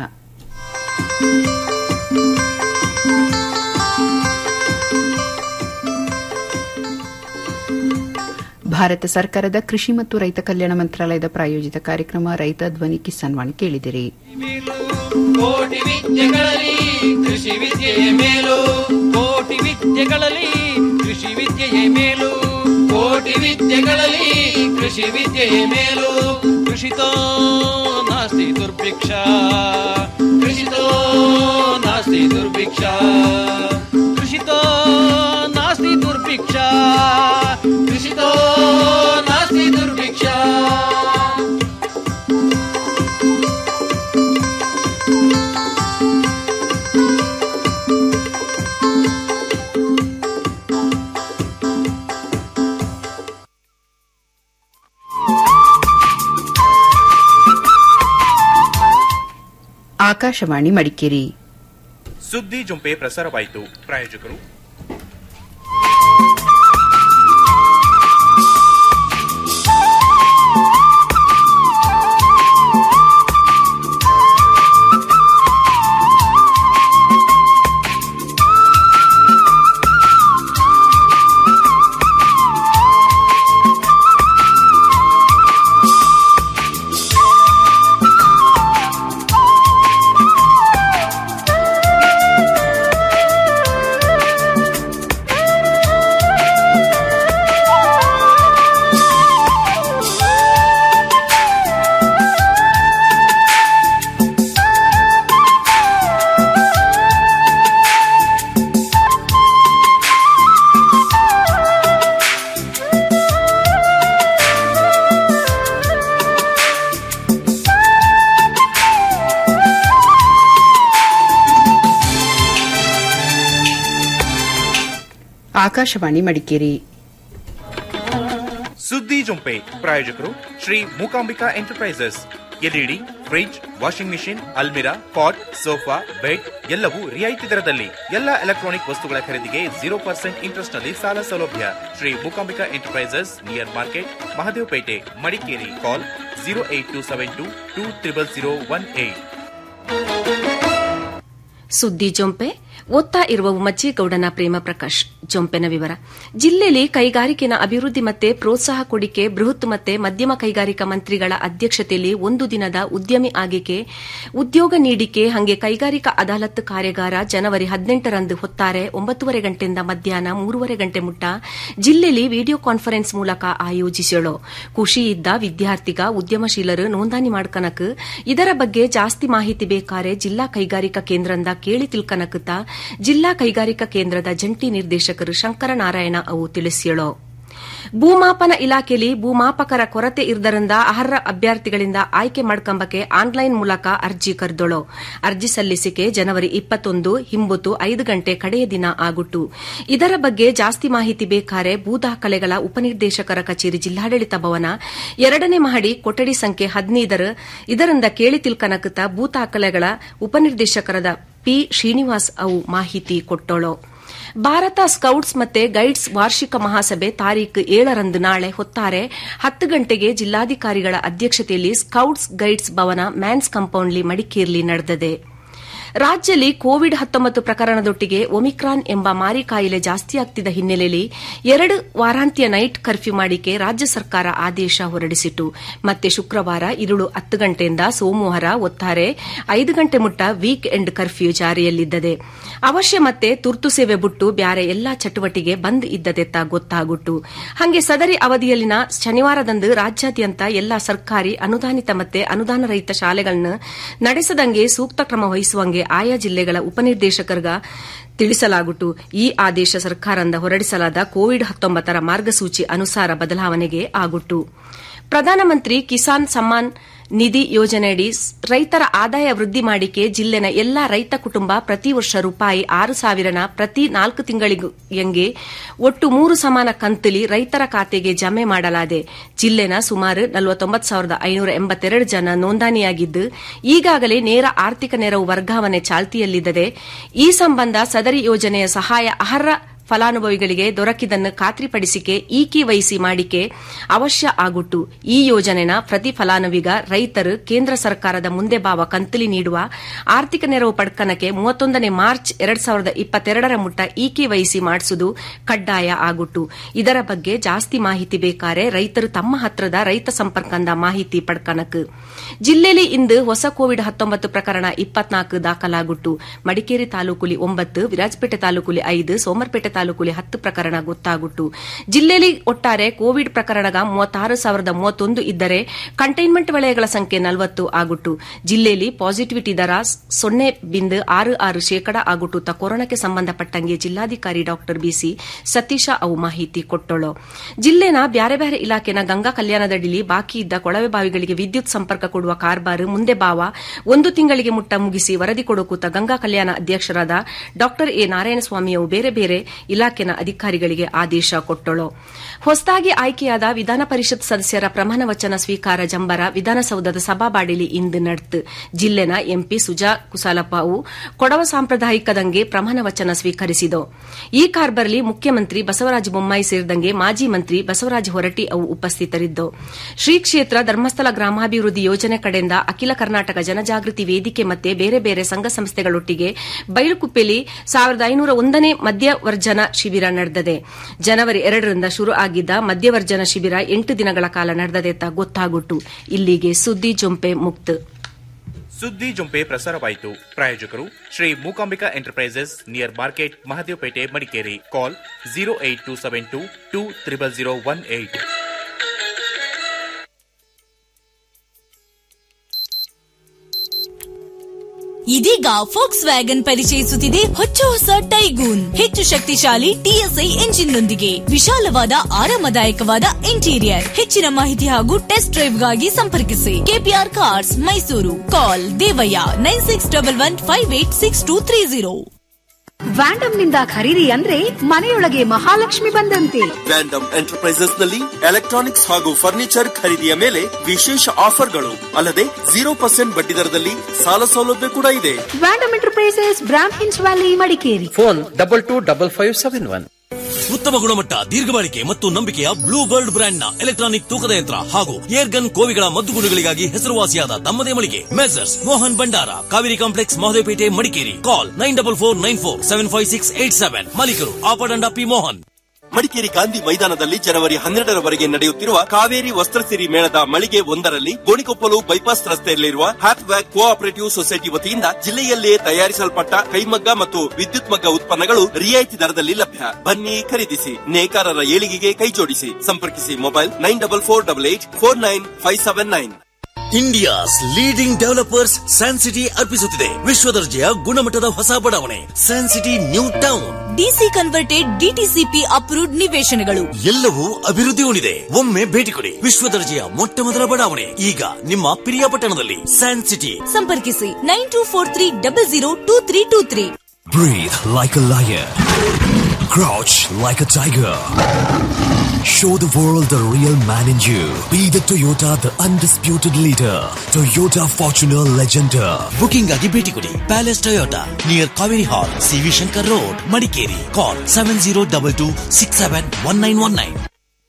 ಭಾರತ ಸರ್ಕಾರದ ಕೃಷಿ ಮತ್ತು ರೈತ ಕಲ್ಯಾಣ ಮಂತ್ರಾಲಯದ ಪ್ರಾಯೋಜಿತ ಕಾರ್ಯಕ್ರಮ ರೈತ ಧ್ವನಿ ಕಿಸಾನ್ ವಾಣಿ ಕೇಳಿದಿರಿ ಕೋಟಿ ವಿದ್ಯೆಗಳಲ್ಲಿ ಕೃಷಿ ವಿದ್ಯೆಯ ಮೇಲು ಕೋಟಿ ವಿದ್ಯೆಗಳಲ್ಲಿ ಕೃಷಿ ವಿದ್ಯೆಯ ಮೇಲು ಕೋಟಿ ವಿದ್ಯೆಗಳಲ್ಲಿ ಕೃಷಿ ವಿದ್ಯೆಯ ಮೇಲು ಕೃಷಿತೋ ನಾಸ್ತಿ ದುರ್ಭಿಕ್ಷ ಕೃಷಿತೋ ನಾಸ್ತಿ ದುರ್ಭಿಕ್ಷ ಕೃಷಿತೋ ನಾಸ್ತಿ ದುರ್ಭಿಕ್ಷ ಕೃಷಿತೋ ನಾಸ್ತಿ ದುರ್ಭಿಕ್ಷ ಆಕಾಶವಾಣಿ ಮಡಿಕೇರಿ ಸುದ್ದಿ ಜೊಂಪೆ ಪ್ರಸಾರವಾಯಿತು ಪ್ರಾಯೋಜಕರು ಆಕಾಶವಾಣಿ ಮಡಿಕೇರಿ ಸುದ್ದಿ ಜೊಂಪೆ ಪ್ರಾಯೋಜಕರು Shri Mookambika enterprises LED fridge washing machine ಅಲ್ಮಿರಾ ಕಾಟ್ ಸೋಫಾ ಬೆಡ್ ಎಲ್ಲವೂ ರಿಯಾಯಿತಿ ದರದಲ್ಲಿ ಎಲ್ಲ ಎಲೆಕ್ಟ್ರಾನಿಕ್ ವಸ್ತುಗಳ ಖರೀದಿಗೆ ಜೀರೋ ಪರ್ಸೆಂಟ್ ಇಂಟ್ರೆಸ್ಟ್ ನಲ್ಲಿ ಸಾಲ ಸೌಲಭ್ಯ Shri Mookambika enterprises near market Mahadevapete Madikeri call zero eight two seven two two triple zero one eight ಸುದ್ದಿ ಜೊಂಪೆ ಓದ್ತಾ ಇರುವವು ಮಜ್ಜೇಗೌಡನ ಪ್ರೇಮ ಪ್ರಕಾಶ್ ಜೊಂಪೆನ ವಿವರ ಜಿಲ್ಲೆಯಲ್ಲಿ ಕೈಗಾರಿಕೆನ ಅಭಿವೃದ್ಧಿ ಮತ್ತೆ ಪ್ರೋತ್ಸಾಹ ಕೊಡಿಕೆ ಬೃಹತ್ ಮತ್ತೆ ಮಧ್ಯಮ ಕೈಗಾರಿಕಾ ಮಂತ್ರಿಗಳ ಅಧ್ಯಕ್ಷತೆಯಲ್ಲಿ ಒಂದು ದಿನದ ಉದ್ಯಮಿ ಆಗಿಕೆ ಉದ್ಯೋಗ ನೀಡಿಕೆ ಹಂಗೆ ಕೈಗಾರಿಕಾ ಅದಾಲತ್ ಕಾರ್ಯಾಗಾರ ಜನವರಿ ಹದಿನೆಂಟರಂದು ಹೊತ್ತಾರೆ ಒಂಬತ್ತುವರೆ ಗಂಟೆಯಿಂದ ಮಧ್ಯಾಹ್ನ ಮೂರುವರೆ ಗಂಟೆ ಮುಟ್ಟ ಜಿಲ್ಲೆಯಲ್ಲಿ ವಿಡಿಯೋ ಕಾನ್ಫರೆನ್ಸ್ ಮೂಲಕ ಆಯೋಜಿಸಳು ಖುಷಿ ಇದ್ದ ವಿದ್ಯಾರ್ಥಿಗ ಉದ್ಯಮಶೀಲರು ನೋಂದಣಿ ಮಾಡ್ಕನಕ್ ಇದರ ಬಗ್ಗೆ ಜಾಸ್ತಿ ಮಾಹಿತಿ ಬೇಕಾರೆ ಜಿಲ್ಲಾ ಕೈಗಾರಿಕಾ ಕೇಂದ್ರದಿಂದ ಕೇಳಿ ತಿಳ್ಕನಕುತ್ತ ಜಿಲ್ಲಾ ಕೈಗಾರಿಕಾ ಕೇಂದ್ರದ ಜಂಟಿ ನಿರ್ದೇಶಕರು ಶಂಕರನಾರಾಯಣ ಅವು ತಿಳಿಸ್ಯಳು ಭೂಮಾಪನ ಇಲಾಖೆಯಲ್ಲಿ ಭೂಮಾಪಕರ ಕೊರತೆ ಇರುವುದರಿಂದ ಅರ್ಹ ಅಭ್ಯರ್ಥಿಗಳಿಂದ ಆಯ್ಕೆ ಮಾಡ್ಕೊಂಬಕ್ಕೆ ಆನ್ಲೈನ್ ಮೂಲಕ ಅರ್ಜಿ ಕರೆದಳು ಅರ್ಜಿ ಸಲ್ಲಿಸಿಕೆ ಜನವರಿ ಇಪ್ಪತ್ತೊಂದು ಹಿಂಬುತ್ತು ಐದು ಗಂಟೆ ಕಡೆಯ ದಿನ ಆಗುಟ್ಟು ಇದರ ಬಗ್ಗೆ ಜಾಸ್ತಿ ಮಾಹಿತಿ ಬೇಕಾರೆ ಭೂ ದಾಖಲೆಗಳ ಉಪನಿರ್ದೇಶಕರ ಕಚೇರಿ ಜಿಲ್ಲಾಡಳಿತ ಭವನ ಎರಡನೇ ಮಹಡಿ ಕೊಠಡಿ ಸಂಖ್ಯೆ ಹದಿನೈದರ ಇದರಿಂದ ಕೇಳಿ ತಿಳ್ಕನಕುತ್ತ ಭೂ ದಾಖಲೆಗಳ ಉಪನಿರ್ದೇಶಕರಾದ ಪಿ ಶ್ರೀನಿವಾಸ್ ಅವು ಮಾಹಿತಿ ಕೊಟ್ಟಳು ಭಾರತ ಸ್ಕೌಟ್ಸ್ ಮತ್ತೆ ಗೈಡ್ಸ್ ವಾರ್ಷಿಕ ಮಹಾಸಭೆ ತಾರೀಖು ಏಳರಂದು ನಾಳೆ ಹೊತ್ತಾರೆ ಹತ್ತು ಗಂಟೆಗೆ ಜಿಲ್ಲಾಧಿಕಾರಿಗಳ ಅಧ್ಯಕ್ಷತೆಯಲ್ಲಿ ಸ್ಕೌಟ್ಸ್ ಗೈಡ್ಸ್ ಭವನ ಮ್ಯಾನ್ಸ್ ಕಾಂಪೌಂಡ್ಲಿ ಮಡಿಕೇರಿಲಿ ನಡೆದಿದೆ ರಾಜ್ಯದಲ್ಲಿ ಕೋವಿಡ್ ಹತ್ತೊಂಬತ್ತು ಪ್ರಕರಣದೊಟ್ಟಿಗೆ ಒಮಿಕ್ರಾನ್ ಎಂಬ ಮಾರಿ ಕಾಯಿಲೆ ಜಾಸ್ತಿಯಾಗ್ತಿದ್ದ ಹಿನ್ನೆಲೆಯಲ್ಲಿ ಎರಡು ವಾರಾಂತ್ಯ ನೈಟ್ ಕರ್ಫ್ಯೂ ಮಾಡಿಕೆ ರಾಜ್ಯ ಸರ್ಕಾರ ಆದೇಶ ಹೊರಡಿಸಿತು ಮತ್ತೆ ಶುಕ್ರವಾರ ಇರುಳು ಹತ್ತು ಗಂಟೆಯಿಂದ ಸೋಮವಾರ ಒತ್ತಾರೆ ಐದು ಗಂಟೆ ಮುಟ್ಟ ವೀಕ್ ಎಂಡ್ ಕರ್ಫ್ಯೂ ಜಾರಿಯಲ್ಲಿದ್ದದೆ ಅವಶ್ಯ ಮತ್ತೆ ತುರ್ತು ಸೇವೆ ಬಿಟ್ಟು ಬ್ಯಾರೆ ಎಲ್ಲಾ ಚಟುವಟಿಕೆ ಬಂದ್ ಇದ್ದದೆತ್ತ ಗೊತ್ತಾಗುಟ್ಟು ಹಂಗೆ ಸದರಿ ಅವಧಿಯಲ್ಲಿನ ಶನಿವಾರದಂದು ರಾಜ್ಯಾದ್ಯಂತ ಎಲ್ಲಾ ಸರ್ಕಾರಿ ಅನುದಾನಿತ ಮತ್ತೆ ಅನುದಾನ ರಹಿತ ಶಾಲೆಗಳನ್ನು ನಡೆಸದಂಗೆ ಸೂಕ್ತ ಕ್ರಮ ವಹಿಸುವಂಗೆ ಆಯಾ ಜಿಲ್ಲೆಗಳ ಉಪನಿರ್ದೇಶಕರ್ಗ ತಿಳಿಸಲಾಗುಟ್ಟು ಈ ಆದೇಶ ಸರ್ಕಾರದಿಂದ ಹೊರಡಿಸಲಾದ ಕೋವಿಡ್ ಹತ್ತೊಂಬತ್ತರ ಮಾರ್ಗಸೂಚಿ ಅನುಸಾರ ಬದಲಾವಣೆಗೆ ಆಗುಟ್ಟು ಪ್ರಧಾನಮಂತ್ರಿ ಕಿಸಾನ್ ಸಮ್ಮಾನ್ ನಿಧಿ ಯೋಜನೆಯಡಿ ರೈತರ ಆದಾಯ ವೃದ್ಧಿ ಮಾಡಿಕೆ ಜಿಲ್ಲೆನ ಎಲ್ಲಾ ರೈತ ಕುಟುಂಬ ಪ್ರತಿ ವರ್ಷ ರೂಪಾಯಿ ಆರು ಸಾವಿರನ ಪ್ರತಿ ನಾಲ್ಕು ತಿಂಗಳಿಗೆಂಗೆ ಒಟ್ಟು ಮೂರು ಸಮಾನ ಕಂತಲಿ ರೈತರ ಖಾತೆಗೆ ಜಮೆ ಮಾಡಲಾದೆ ಜಿಲ್ಲೆನ ಸುಮಾರು ನಲವತ್ತೊಂಬತ್ತು ಸಾವಿರದ ಐನೂರ ಎಂಬತ್ತೆರಡು ಜನ ನೋಂದಣಿಯಾಗಿದ್ದು ಈಗಾಗಲೇ ನೇರ ಆರ್ಥಿಕ ನೆರವು ವರ್ಗಾವಣೆ ಚಾಲ್ತಿಯಲ್ಲಿದ್ದರೆ ಈ ಸಂಬಂಧ ಸದರಿ ಯೋಜನೆಯ ಸಹಾಯ ಅರ್ಹ ಫಲಾನುಭವಿಗಳಿಗೆ ದೊರಕಿದ್ದನ್ನು ಖಾತ್ರಿಪಡಿಸಿಕೆ ಈಕಿವಹಿಸಿ ಮಾಡಿಕೆ ಅವಶ್ಯ ಆಗುಟ್ಟು ಈ ಯೋಜನೆನ ಪ್ರತಿ ಫಲಾನುವಿಗ ರೈತರು ಕೇಂದ್ರ ಸರ್ಕಾರದ ಮುಂದೆ ಬಾವ ಕಂತಲಿ ನೀಡುವ ಆರ್ಥಿಕ ನೆರವು ಪಡ್ಕನಕ್ಕೆ ಮೂವತ್ತೊಂದನೇ ಮಾರ್ಚ್ ಎರಡ್ ಸಾವಿರದ ಇಪ್ಪತ್ತೆರಡರ ಮುಟ್ಟ ಈಕಿವಹಿಸಿ ಮಾಡಿಸುವುದು ಕಡ್ಡಾಯ ಆಗುಟ್ಟು ಇದರ ಬಗ್ಗೆ ಜಾಸ್ತಿ ಮಾಹಿತಿ ಬೇಕಾರೆ ರೈತರು ತಮ್ಮ ಹತ್ರದ ರೈತ ಸಂಪರ್ಕದ ಮಾಹಿತಿ ಪಡ್ಕನಕ್ ಜಿಲ್ಲೆಯಲ್ಲಿ ಇಂದು ಹೊಸ ಕೋವಿಡ್ ಹತ್ತೊಂಬತ್ತು ಪ್ರಕರಣ ಇಪ್ಪತ್ನಾಲ್ಕು ದಾಖಲಾಗುಟ್ಟು ಮಡಿಕೇರಿ ತಾಲೂಕುಲಿ ಒಂಬತ್ತು ವಿರಾಜಪೇಟೆ ತಾಲೂಕುಲಿ ಐದು ಸೋಮರ್ಪೇಟೆ ತಾಲೂಕುಲಿ ಹತ್ತು ಪ್ರಕರಣ ಗೊತ್ತಾಗುಟ್ಟು ಜಿಲ್ಲೆಯಲ್ಲಿ ಒಟ್ಟಾರೆ ಕೋವಿಡ್ ಪ್ರಕರಣಗ ಮೂವತ್ತಾರು ಸಾವಿರದ ಮೂವತ್ತೊಂದು ಇದ್ದರೆ ಕಂಟೈನ್ಮೆಂಟ್ ವಲಯಗಳ ಸಂಖ್ಯೆ ನಲವತ್ತು ಆಗುಟ್ಟು ಜಿಲ್ಲೆಯಲ್ಲಿ ಪಾಸಿಟಿವಿಟಿ ದರ ಸೊನ್ನೆ ಬಿಂದು ಆರು ಆರು ಶೇಕಡ ಆಗುಟ್ಟು ಕೊರೋನಾಕ್ಕೆ ಸಂಬಂಧಪಟ್ಟಂಗೆ ಜಿಲ್ಲಾಧಿಕಾರಿ ಡಾ ಬಿಸಿ ಸತೀಶ ಅವು ಮಾಹಿತಿ ಕೊಟ್ಟಳು ಜಿಲ್ಲೆನ ಬ್ಯಾರೆ ಬ್ಯಾರೆ ಇಲಾಖೆನ ಗಂಗಾ ಕಲ್ಯಾಣದಡಿಲಿ ಬಾಕಿ ಇದ್ದ ಕೊಳವೆ ಬಾವಿಗಳಿಗೆ ವಿದ್ಯುತ್ ಸಂಪರ್ಕ ಕೊಡುವ ಕಾರ್ಬಾರು ಮುಂದೆ ಬಾವ ಒಂದು ತಿಂಗಳಿಗೆ ಮುಟ್ಟ ಮುಗಿಸಿ ವರದಿ ಕೊಡೋಕೂತ ಗಂಗಾ ಕಲ್ಯಾಣ ಅಧ್ಯಕ್ಷರಾದ ಡಾ ಎ ನಾರಾಯಣಸ್ವಾಮಿಯವು ಬೇರೆ ಬೇರೆ ಇಲಾಖೆನ ಅಧಿಕಾರಿಗಳಿಗೆ ಆದೇಶ ಕೊಟ್ಟಳು ಹೊಸದಾಗಿ ಆಯ್ಕೆಯಾದ ವಿಧಾನ ಪರಿಷತ್ ಸದಸ್ಯರ ಪ್ರಮಾಣ ವಚನ ಸ್ವೀಕಾರ ಜಂಬರ ವಿಧಾನಸೌಧದ ಸಭಾಬಾಡಿಲಿ ಇಂದು ನಡೆತು ಜಿಲ್ಲೆನ ಎಂಪಿ ಸುಜಾ ಕುಸಾಲಪ್ಪ ಅವು ಕೊಡವ ಸಾಂಪ್ರದಾಯಿಕದಂಗೆ ಪ್ರಮಾಣ ವಚನ ಸ್ವೀಕರಿಸಿದರು ಈ ಕಾರ್ಬರ್ಲಿ ಮುಖ್ಯಮಂತ್ರಿ ಬಸವರಾಜ ಬೊಮ್ಮಾಯಿ ಸೇರಿದಂಗೆ ಮಾಜಿ ಮಂತ್ರಿ ಬಸವರಾಜ ಹೊರಟ್ಟಿ ಅವು ಉಪಸ್ಥಿತರಿದ್ದು ಶ್ರೀ ಕ್ಷೇತ್ರ ಧರ್ಮಸ್ಥಳ ಗ್ರಾಮಾಭಿವೃದ್ಧಿ ಯೋಜನೆ ಕಡೆಯಿಂದ ಅಖಿಲ ಕರ್ನಾಟಕ ಜನಜಾಗೃತಿ ವೇದಿಕೆ ಮತ್ತೆ ಬೇರೆ ಬೇರೆ ಸಂಘ ಸಂಸ್ಥೆಗಳೊಟ್ಟಿಗೆ ಬೈಲುಕುಪ್ಪೆಲಿ ಸಾವಿರದ ಐನೂರ ಒಂದನೇ ಮಧ್ಯವರ್ಜನ ಶಿಬಿರ ನಡೆದಿದೆ ಜನವರಿ ಎರಡರಿಂದ ಶುರು ಆಗಿದ್ದ ಮಧ್ಯವರ್ಜನ ಶಿಬಿರ ಎಂಟು ದಿನಗಳ ಕಾಲ ನಡೆದದೆತ್ತ ಗೊತ್ತಾಗುಟ್ಟು ಇಲ್ಲಿಗೆ ಸುದ್ದಿ ಜೊಂಪೆ ಮುಕ್ತ ಸುದ್ದಿ ಜೊಂಪೆ ಪ್ರಸಾರವಾಯಿತು ಪ್ರಾಯೋಜಕರು Shri Mookambika enterprises near market Mahadevapete Madikeri call zero eight two seven two two triple zero one eight ಇದೀಗ ಫೋಕ್ಸ್ ವ್ಯಾಗನ್ ಪರಿಚಯಿಸುತ್ತಿದೆ ಹೊಚ್ಚ ಹೊಸ ಟೈಗೂನ್ ಹೆಚ್ಚು ಶಕ್ತಿಶಾಲಿ ಟಿಎಸ್ಐ ಎಂಜಿನ್ನೊಂದಿಗೆ ವಿಶಾಲವಾದ ಆರಾಮದಾಯಕವಾದ ಇಂಟೀರಿಯರ್ ಹೆಚ್ಚಿನ ಮಾಹಿತಿ ಹಾಗೂ ಟೆಸ್ಟ್ ಡ್ರೈವ್ಗಾಗಿ ಸಂಪರ್ಕಿಸಿ KPR cars Mysuru call Devaiah nine six double one five eight six two three zero Vandam ನಿಂದ ಖರೀದಿ ಅಂದ್ರೆ ಮನೆಯೊಳಗೆ ಮಹಾಲಕ್ಷ್ಮಿ ಬಂದಂತೆ ವ್ಯಾಂಡಮ್ ಎಂಟರ್ಪ್ರೈಸಸ್ ನಲ್ಲಿ ಎಲೆಕ್ಟ್ರಾನಿಕ್ಸ್ ಹಾಗೂ ಫರ್ನಿಚರ್ ಖರೀದಿಯ ಮೇಲೆ ವಿಶೇಷ ಆಫರ್ಗಳು ಅಲ್ಲದೆ ಜೀರೋ ಪರ್ಸೆಂಟ್ ಬಡ್ಡಿ ದರದಲ್ಲಿ ಸಾಲ ಸೌಲಭ್ಯ ಕೂಡ ಇದೆ ವ್ಯಾಂಡಮ್ ಎಂಟರ್ಪ್ರೈಸಸ್ ಬ್ರಾಮ್ ಹಿನ್ಸ್ valley Madikeri phone double two double five seven one ಉತ್ತಮ ಗುಣಮಟ್ಟ ದೀರ್ಘ ಮತ್ತು ನಂಬಿಕೆಯ ಬ್ಲೂ ಬರ್ಡ್ ಬ್ರ್ಯಾಂಡ್ ನ ಎಲೆಕ್ಟ್ರಾನಿಕ್ ತೂಕದ ಯಂತ್ರ ಹಾಗೂ ಏರ್ ಗನ್ ಕೋವಿಗಳ ಮದ್ದುಗುಣಗಳಿಗಾಗಿ ಹೆಸರುವಾಸಿಯಾದ ತಮ್ಮದೇ ಮಳಿಗೆ messrs Mohan Bhandara Kaveri complex Mahadevapete Madikeri call nine double four nine four seven five six eight seven ಮಾಲೀಕರು ಆಪಡಂಡ ಪಿ ಮೋಹನ್ ಮಡಿಕೇರಿ ಗಾಂಧಿ ಮೈದಾನದಲ್ಲಿ ಜನವರಿ ಹನ್ನೆರಡರವರೆಗೆ ನಡೆಯುತ್ತಿರುವ ಕಾವೇರಿ ವಸ್ತ್ರಸಿರಿ ಮೇಳದ ಮಳಿಗೆ ಒಂದರಲ್ಲಿ ಗೋಣಿಕೊಪ್ಪಲು ಬೈಪಾಸ್ ರಸ್ತೆಯಲ್ಲಿರುವ ಹ್ಯಾತ್ ವ್ಯಾಕ್ ಕೋಆಪರೇಟಿವ್ ಸೊಸೈಟಿ ವತಿಯಿಂದ ಜಿಲ್ಲೆಯಲ್ಲಿಯೇ ತಯಾರಿಸಲ್ಪಟ್ಟ ಕೈಮಗ್ಗ ಮತ್ತು ವಿದ್ಯುತ್ ಮಗ್ಗ ಉತ್ಪನ್ನಗಳು ರಿಯಾಯಿತಿ ದರದಲ್ಲಿ ಲಭ್ಯ ಬನ್ನಿ ಖರೀದಿಸಿ ನೇಕಾರರ ಏಳಿಗೆಗೆ ಕೈಜೋಡಿಸಿ ಸಂಪರ್ಕಿಸಿ mobile nine double four double eight four nine five seven nine India's leading developers San City ಅರ್ಪಿಸುತ್ತಿದೆ ವಿಶ್ವ ದರ್ಜೆಯ ಗುಣಮಟ್ಟದ ಹೊಸ ಬಡಾವಣೆ San City new town DC converted DTCP approved ನಿವೇಶನಗಳು ಎಲ್ಲವೂ ಅಭಿವೃದ್ಧಿ ಹೊಂದಿದೆ ಒಮ್ಮೆ ಭೇಟಿ ಕೊಡಿ ವಿಶ್ವ ದರ್ಜೆಯ ಮೊಟ್ಟ ಮೊದಲ ಬಡಾವಣೆ ಈಗ ನಿಮ್ಮ ಪಿರಿಯಾಪಟ್ಟಣದಲ್ಲಿ ಸ್ಯಾನ್ ಸಿಟಿ ಸಂಪರ್ಕಿಸಿ nine two four three double zero two three two three Breathe like a lion. Crouch like a tiger. Show the world the real man in you. Be the Toyota, the undisputed leader. Toyota Fortuner Legender. Booking ಆಗಿ ಭೇಟಿ ಕೊಡಿ palace Toyota near Kaveri hall CV Shankar road Madikeri call seven zero double two six seven one nine one nine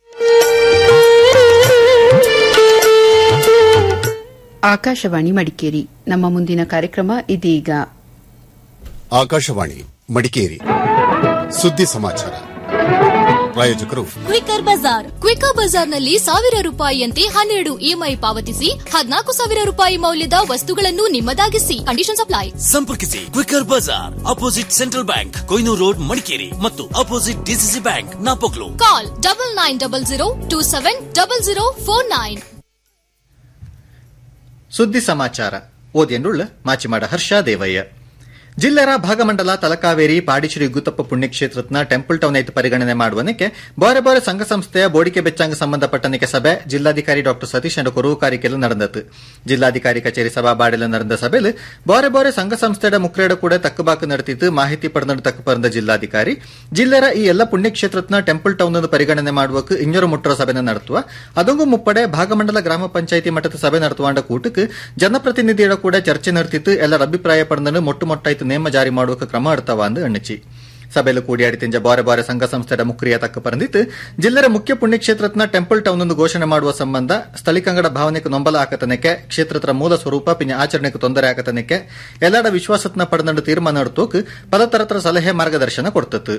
Akashvani Madikeri ನಮ್ಮ ಮುಂದಿನ ಕಾರ್ಯಕ್ರಮ ಇದೀಗ ಆಕಾಶವಾಣಿ ಮಡಿಕೇರಿ ಸುದ್ದಿ ಸಮಾಚಾರ ಪ್ರಾಯೋಜಕರು ಕ್ವಿಕರ್ ಬಜಾರ್ ಕ್ವಿಕರ್ ಬಜಾರ್ನಲ್ಲಿ ಸಾವಿರ ರೂಪಾಯಿಯಂತೆ ಹನ್ನೆರಡು ಇಎಂಐ ಪಾವತಿಸಿ ಹದಿನಾಲ್ಕು ಸಾವಿರ ರೂಪಾಯಿ ಮೌಲ್ಯದ ವಸ್ತುಗಳನ್ನು ನಿಮ್ಮದಾಗಿಸಿ ಕಂಡೀಷನ್ ಅಪ್ಲೈ ಸಂಪರ್ಕಿಸಿ ಕ್ವಿಕರ್ ಬಜಾರ್ opposite central bank Koynur road Madikeri ಮತ್ತು opposite DCC bank Napoklu call double nine double zero two seven double zero four nine ಸುದ್ದಿ ಸಮಾಚಾರ ಓದಿಯನ್ನುಳ್ಳ ಮಾಚಿಮಾಡ ಹರ್ಷ ದೇವಯ್ಯ ಜಿಲ್ಲೆರ ಭಾಗಮಂಡಲ ತಲಕಾವೇರಿ ಪಾಡಿಶ್ರೀ ಗುತ್ತಪ್ಪ ಪುಣ್ಯಕ್ಷೇತ್ರತ್ನ ಟೆಂಪಲ್ ಟೌನ್ ಐತು ಪರಿಗಣನೆ ಮಾಡುವನಕ್ಕೆ ಬಾರೆ ಬಾರೆ ಸಂಘ ಸಂಸ್ಥೆಯ ಬೋಡಿಕೆ ಬೆಚ್ಚಂಗ ಸಂಬಂಧಪಟ್ಟನಕ್ಕೆ ಸಭೆ ಜಿಲ್ಲಾಧಿಕಾರಿ ಡಾ ಸತೀಶ್ ಅಂಡ್ ಕೊರೂಕಾರಿಕೆಲು ನಡೆದತು ಜಿಲ್ಲಾಧಿಕಾರಿ ಕಚೇರಿ ಸಭಾ ಬಾಡೆಲ ನಡೆದ ಸಭೆಯಲ್ಲಿ ಬಾರೆ ಬಾರೆ ಸಂಘ ಸಂಸ್ಥೆಯ ಮುಕ್ರೇಡ ಕೂಡ ತಕ್ಕಬಾಕು ನಡೆದಿತ್ತು ಮಾಹಿತಿ ಪಡೆದು ತಕ್ಕ ಪರಂದ ಜಿಲ್ಲಾಧಿಕಾರಿ ಜಿಲ್ಲೆರ ಈ ಎಲ್ಲ ಪುಣ್ಯಕ್ಷೇತ್ರತ್ನ ಟೆಂಪಲ್ ಟೌನ್ ಅನ್ನು ಪರಿಗಣನೆ ಮಾಡುವಕ್ಕೆ ಇಂಜರು ಮುಟ್ಟರ ಸಭೆನ ನಡೆಸುವ ಅದೊಂದು ಮುಪ್ಪಡೆ ಭಾಗಮಂಡಲ ಗ್ರಾಮ ಪಂಚಾಯಿತಿ ಮಟ್ಟದ ಸಭೆ ನಡೆಸುವಂಡ ಕೂಟಕ್ಕೆ ಜನಪ್ರತಿನಿಧಿಗಳ ಕೂಡ ಚರ್ಚೆ ನಡೆದಿತ್ತು ಎಲ್ಲರ ಅಭಿಪ್ರಾಯ ಪಡೆದನು ಮೊಟ್ಟು ಮೊಟ್ಟಾಯ್ತು ನೇಮ ಜಾರಿ ಮಾಡುವ ಕ್ರಮ ಅಡ್ತವ ಅಂದು ಎಣ್ಣಚಿ ಸಭೆಲು ಕೂಡಿಯಾಡಿ ತಿಂಜ ಬಾರೆ ಬಾರೆ ಸಂಘ ಸಂಸ್ಥೆಯ ಮುಕ್ರಿಯ ತಕ್ಕ ಪರಂದಿತ್ತು ಜಿಲ್ಲೆರ ಮುಖ್ಯ ಪುಣ್ಯಕ್ಷೇತ್ರತ್ನ ಟೆಂಪಲ್ ಟೌನ್ ಅನ್ನು ಘೋಷಣೆ ಮಾಡುವ ಸಂಬಂಧ ಸ್ಥಳೀಕಂಗಡ ಭಾವನೆಗೆ ನೊಂಬಲ ಆಕತನಕ್ಕೆ ಕ್ಷೇತ್ರದ ಮೂಲ ಸ್ವರೂಪ ಪಿನ ಆಚರಣೆಗೆ ತೊಂದರೆ ಆಕತನಕ್ಕೆ ಎಲ್ಲರ ವಿಶ್ವಾಸತ್ನ ಪಡೆದಂಡು ತೀರ್ಮಾನ ನಡೆತೋಕ್ ಪಲತರತರ ಸಲಹೆ ಮಾರ್ಗದರ್ಶನ ಕೊಡ್ತತ್ತು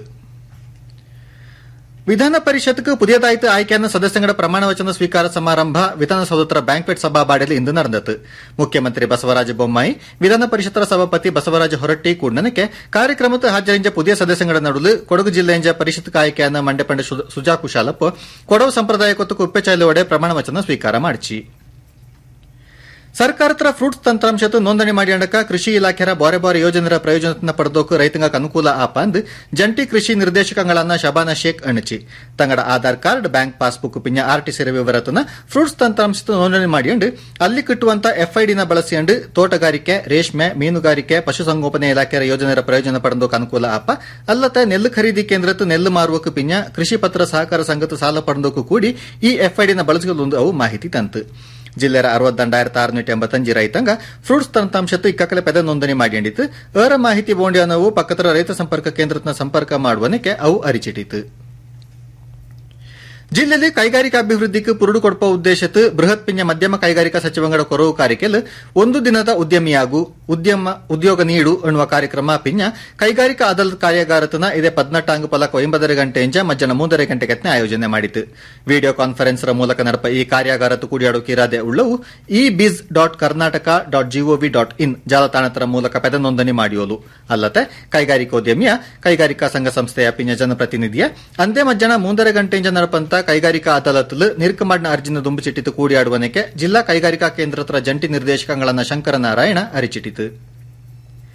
ವಿಧಾನ ಪರಿಷತ್ಗೆ ಪುದಿಯದಾಯಿತು ಆಯ್ಕೆಯನ್ನು ಸದಸ್ಯಗಳ ಪ್ರಮಾಣ ವಚನ ಸ್ವೀಕಾರ ಸಮಾರಂಭ ವಿಧಾನಸೌಧರ ಬ್ಯಾಂಕ್ವೆಟ್ ಸಭಾಬಾಡಿಯಲ್ಲಿ ಇಂದು ನಡೆದತು ಮುಖ್ಯಮಂತ್ರಿ ಬಸವರಾಜ ಬೊಮ್ಮಾಯಿ ವಿಧಾನ ಪರಿಷತ್ತರ ಸಭಾಪತಿ ಬಸವರಾಜ ಹೊರಟ್ಟಿ ಕೂಡನಕ್ಕೆ ಕಾರ್ಯಕ್ರಮದ ಹಾಜರಿಂಜ ಪುದಿಯ ಸದಸ್ಯಗಳ ನಡುಲು ಕೊಡಗು ಜಿಲ್ಲೆಯ ಪರಿಷತ್ ಆಯ್ಕೆಯನ್ನು ಮಂಡ್ಯಪಂಡ ಸುಜಾ ಕುಶಾಲಪ್ಪ ಕೊಡವು ಸಂಪ್ರದಾಯ ಕೊತ್ತು ಉಪ್ಪೆಚಾಲೋಡೆ ಪ್ರಮಾಣ ವಚನ ಸ್ವೀಕಾರ ಮಾಡಿಸಿ ಸರ್ಕಾರತರ ಫ್ರೂಟ್ಸ್ ತಂತ್ರಾಂಶದ ನೋಂದಣಿ ಮಾಡಿಯಂಡಕ ಕೃಷಿ ಇಲಾಖೆರ ಬಾರೆ ಬಾರೆ ಯೋಜನೆರ ಪ್ರಯೋಜನ ಪಡೆದೋಕು ರೈತಂಗಕ್ಕೆ ಅನುಕೂಲ ಆಪಂದ್ ಜಂಟಿ ಕೃಷಿ ನಿರ್ದೇಶಕಗಳನ್ನ ಶಬಾನಾ ಶೇಖ್ ಅಣಚಿ ತಂಗಡ ಆಧಾರ್ ಕಾರ್ಡ್ ಬ್ಯಾಂಕ್ ಪಾಸ್ಬುಕ್ ಪಿಂಜ ಆರ್ಟಿಸಿ ವಿವರತನ ಫ್ರೂಟ್ಸ್ ತಂತ್ರಾಂಶದ ನೋಂದಣಿ ಮಾಡಿಯಂಡು ಅಲ್ಲಿ ಕಿಟ್ಟುವಂತ ಎಫ್ಐಡಿನ ಬಳಸಿಯಂಡು ತೋಟಗಾರಿಕೆ ರೇಷ್ಮೆ ಮೀನುಗಾರಿಕೆ ಪಶುಸಂಗೋಪನೆ ಇಲಾಖೆಯ ಯೋಜನೆರ ಪ್ರಯೋಜನ ಪಡೆದೋಕು ಅನುಕೂಲ ಆಪ ಅಲ್ಲದೆ ನೆಲ್ಲು ಖರೀದಿ ಕೇಂದ್ರತ್ತು ನೆಲ್ಲು ಮಾರುವಕ್ಕೆ ಪಿಂಜ ಕೃಷಿ ಪತ್ರ ಸಹಕಾರ ಸಂಘದ ಸಾಲ ಪಡೆದೋಕು ಕೂಡಿ ಈ ಎಫ್ಐಡಿನ ಬಳಸಿಕೊಳ್ಳೊಂದು ಅವು ಮಾಹಿತಿ ತಂತು ಜಿಲ್ಲೆಯ ಅರವತ್ತೊಂದಾಯಿರത്തി ಅറുന്നൂറ്റി ಎಂಬತ್ತಂಜು ರೈತಾಂಗ ಫ್ರೂಟ್ಸ್ ತಂತ್ರಾಂಶತ್ತು ಇಕ್ಕಕಲೆ ಪೆದ ನೋಂದಣಿ ಮಾಡಿಂಡಿತ್ತು ಅರ ಮಾಹಿತಿ ಬೋಂಡಿಯನವು ಪಕ್ಕದ ರೈತ ಸಂಪರ್ಕ ಕೇಂದ್ರತ್ನ ಸಂಪರ್ಕ ಮಾಡುವನಕ್ಕೆ ಅವು ಅರಿಚಿಟ್ಟಿತು ಜಿಲ್ಲೆಯಲ್ಲಿ ಕೈಗಾರಿಕಾ ಅಭಿವೃದ್ಧಿಗೆ ಪುರುಡು ಕೊಡುವ ಉದ್ದೇಶತ್ತು ಬೃಹತ್ ಪಿಂಜ ಮಧ್ಯಮ ಕೈಗಾರಿಕಾ ಸಚಿವಂಗಡ ಕೊರವು ಕಾರಿಕೆಲ್ ಒಂದು ದಿನದ ಉದ್ಯಮಿಯಾಗು ಉದ್ಯಮ ಉದ್ಯೋಗ ನೀಡು ಎನ್ನುವ ಕಾರ್ಯಕ್ರಮ ಪಿಂಜ ಕೈಗಾರಿಕಾ ಅದಾಲತ್ ಕಾರ್ಯಾಗಾರತನ ಇದೇ ಪದ್ನೆಟ್ಟಾಂಗು ಪಲಕ ಒಂಬದರ ಗಂಟೆಯಿಂದ ಮಧ್ಯಾಹ್ನ ಮೂರರ ಗಂಟೆಗೆ ಆಯೋಜನೆ ಮಾಡಿತು ವಿಡಿಯೋ ಕಾನ್ಫರೆನ್ಸ್ ಮೂಲಕ ನಡೆಪ ಈ ಕಾರ್ಯಾಗಾರತ್ತು ಕೂಡಿಯಾಡು ಕಿರಾದೆ ಉಳ್ಳವು e bis dot Karnataka dot gov dot in ಜಾಲತಾಣತರ ಮೂಲಕ ಪೆದ ನೋಂದಣಿ ಮಾಡಿಯೋಲು ಅಲ್ಲದೆ ಕೈಗಾರಿಕೋದ್ಯಮಿಯ ಕೈಗಾರಿಕಾ ಸಂಘ ಸಂಸ್ಥೆಯ ಪಿಂಜ ಜನಪ್ರತಿನಿಧಿಯ ಅಂದೇ ಮಧ್ಯಾಹ್ನ ಮೂರರ ಗಂಟೆಯಿಂದ ನಡೆಪಂತ ಕೈಗಾರಿಕಾ ಅದಾಲತ್ಲು ನಿರ್ಕಮಾಡಿನ ಅರ್ಜಿನ ದುಂಬುಚಿಟ್ಟಿತು ಕೂಡಿಯಾಡುವನಕ್ಕೆ ಜಿಲ್ಲಾ ಕೈಗಾರಿಕಾ ಕೇಂದ್ರತರ ಜಂಟಿ ನಿರ್ದೇಶಕಗಳನ್ನ ಶಂಕರನಾರಾಯಣ ಅರಿಚಿಟ್ಟಿತು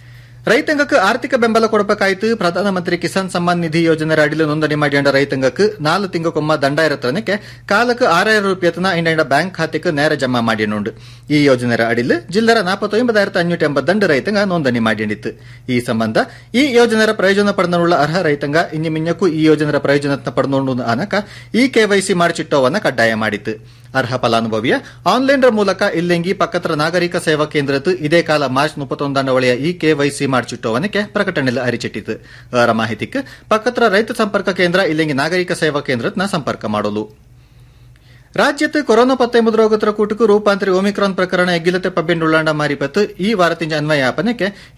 ರೈತಾಂಗಕ್ಕೆ ಆರ್ಥಿಕ ಬೆಂಬಲ ಕೊಡಬೇಕಾಯಿತು ಪ್ರಧಾನಮಂತ್ರಿ ಕಿಸಾನ್ ಸಮ್ಮಾನ್ ನಿಧಿ ಯೋಜನೆ ಅಡಿಲು ನೋಂದಣಿ ಮಾಡಿಕೊಂಡ ರೈತಾಂಗಕ್ಕೆ ನಾಲು ತಿಂಗಕೊಮ್ಮ ದಂಡ ಇರತ್ತನಕ್ಕೆ ಕಾಲಕ್ಕೆ ಆರಾயிரம் ರೂಪಾಯಿತನ ಇಂಡ ಬ್ಯಾಂಕ್ ಖಾತೆಗೆ ನೇರ ಜಮಾ ಮಾಡಿನುಂಡು ಈ ಯೋಜನೆಯ ಅಡಿಲು ಜಿಲ್ಲರ ನಾಪತ್ತೊಂಬದಾಯಿರത്തി ಅഞ്ഞൂറ്റി അമ്പത്തിരണ്ട് ರೈತಾಂಗ ನೋಂದಣಿ ಮಾಡಿಂಡಿತ್ತು ಈ ಸಂಬಂಧ ಈ ಯೋಜನೆಯ ಪ್ರಯೋಜನ ಪಡೆದುಳ್ಳ ಅರ್ಹ ರೈತಾಂಗ ಇನ್ನು ಮಿನ್ನಕ್ಕೂ ಈ ಯೋಜನೆಯ ಪ್ರಯೋಜನ ಪಡೆದುಕೊಂಡು ಅನಕ ಈ ಕೆವೈಸಿ ಮಾಡಿಚಿಟ್ಟೋವನ್ನ ಕಡ್ಡಾಯ ಮಾಡಿತ್ತು ಅರ್ಹ ಫಲಾನುಭವಿಯ ಆನ್ಲೈನ್ ಮೂಲಕ ಇಲ್ಲೆಂಗಿ ಪಕ್ಕತ್ರ ನಾಗರಿಕ ಸೇವಾ ಕೇಂದ್ರದ್ದು ಇದೇ ಕಾಲ ಮಾರ್ಚ್ ಮುಪ್ಪತ್ತೊಂದನ ಒಳೆಯ ಈ ಕೆವೈಸಿ ಮಾಡಿಚಿಟ್ಟೋವನಕ್ಕೆ ಪ್ರಕಟಣೆಯಲ್ಲಿ ಅರಿಚಿಟ್ಟಿತು ಅವರ ಮಾಹಿತಿಗೆ ಪಕ್ಕತ್ರ ರೈತ ಸಂಪರ್ಕ ಕೇಂದ್ರ ಇಲ್ಲೆಂಗಿ ನಾಗರಿಕ ಸೇವಾ ಕೇಂದ್ರತ್ನ ಸಂಪರ್ಕ ಮಾಡಲು ರಾಜ್ಯത്ത് കൊറോണ പത്തൊമ്പത് രോഗത്ര കൂട്ടുക്ക് ರೂಪಾಂತರಿ ಒಮಿಕ್ರಾನ್ ಪ್ರಕರಣ ಎಗ್ಗಿಲತೆ ಪಬ್ಬೆಂಡುಳ್ಳಾಂಡ ಮಾರಿಪತ್ತು ಈ ವಾರತಿಂಜ ಅನ್ವಯಾಪನಕ್ಕೆ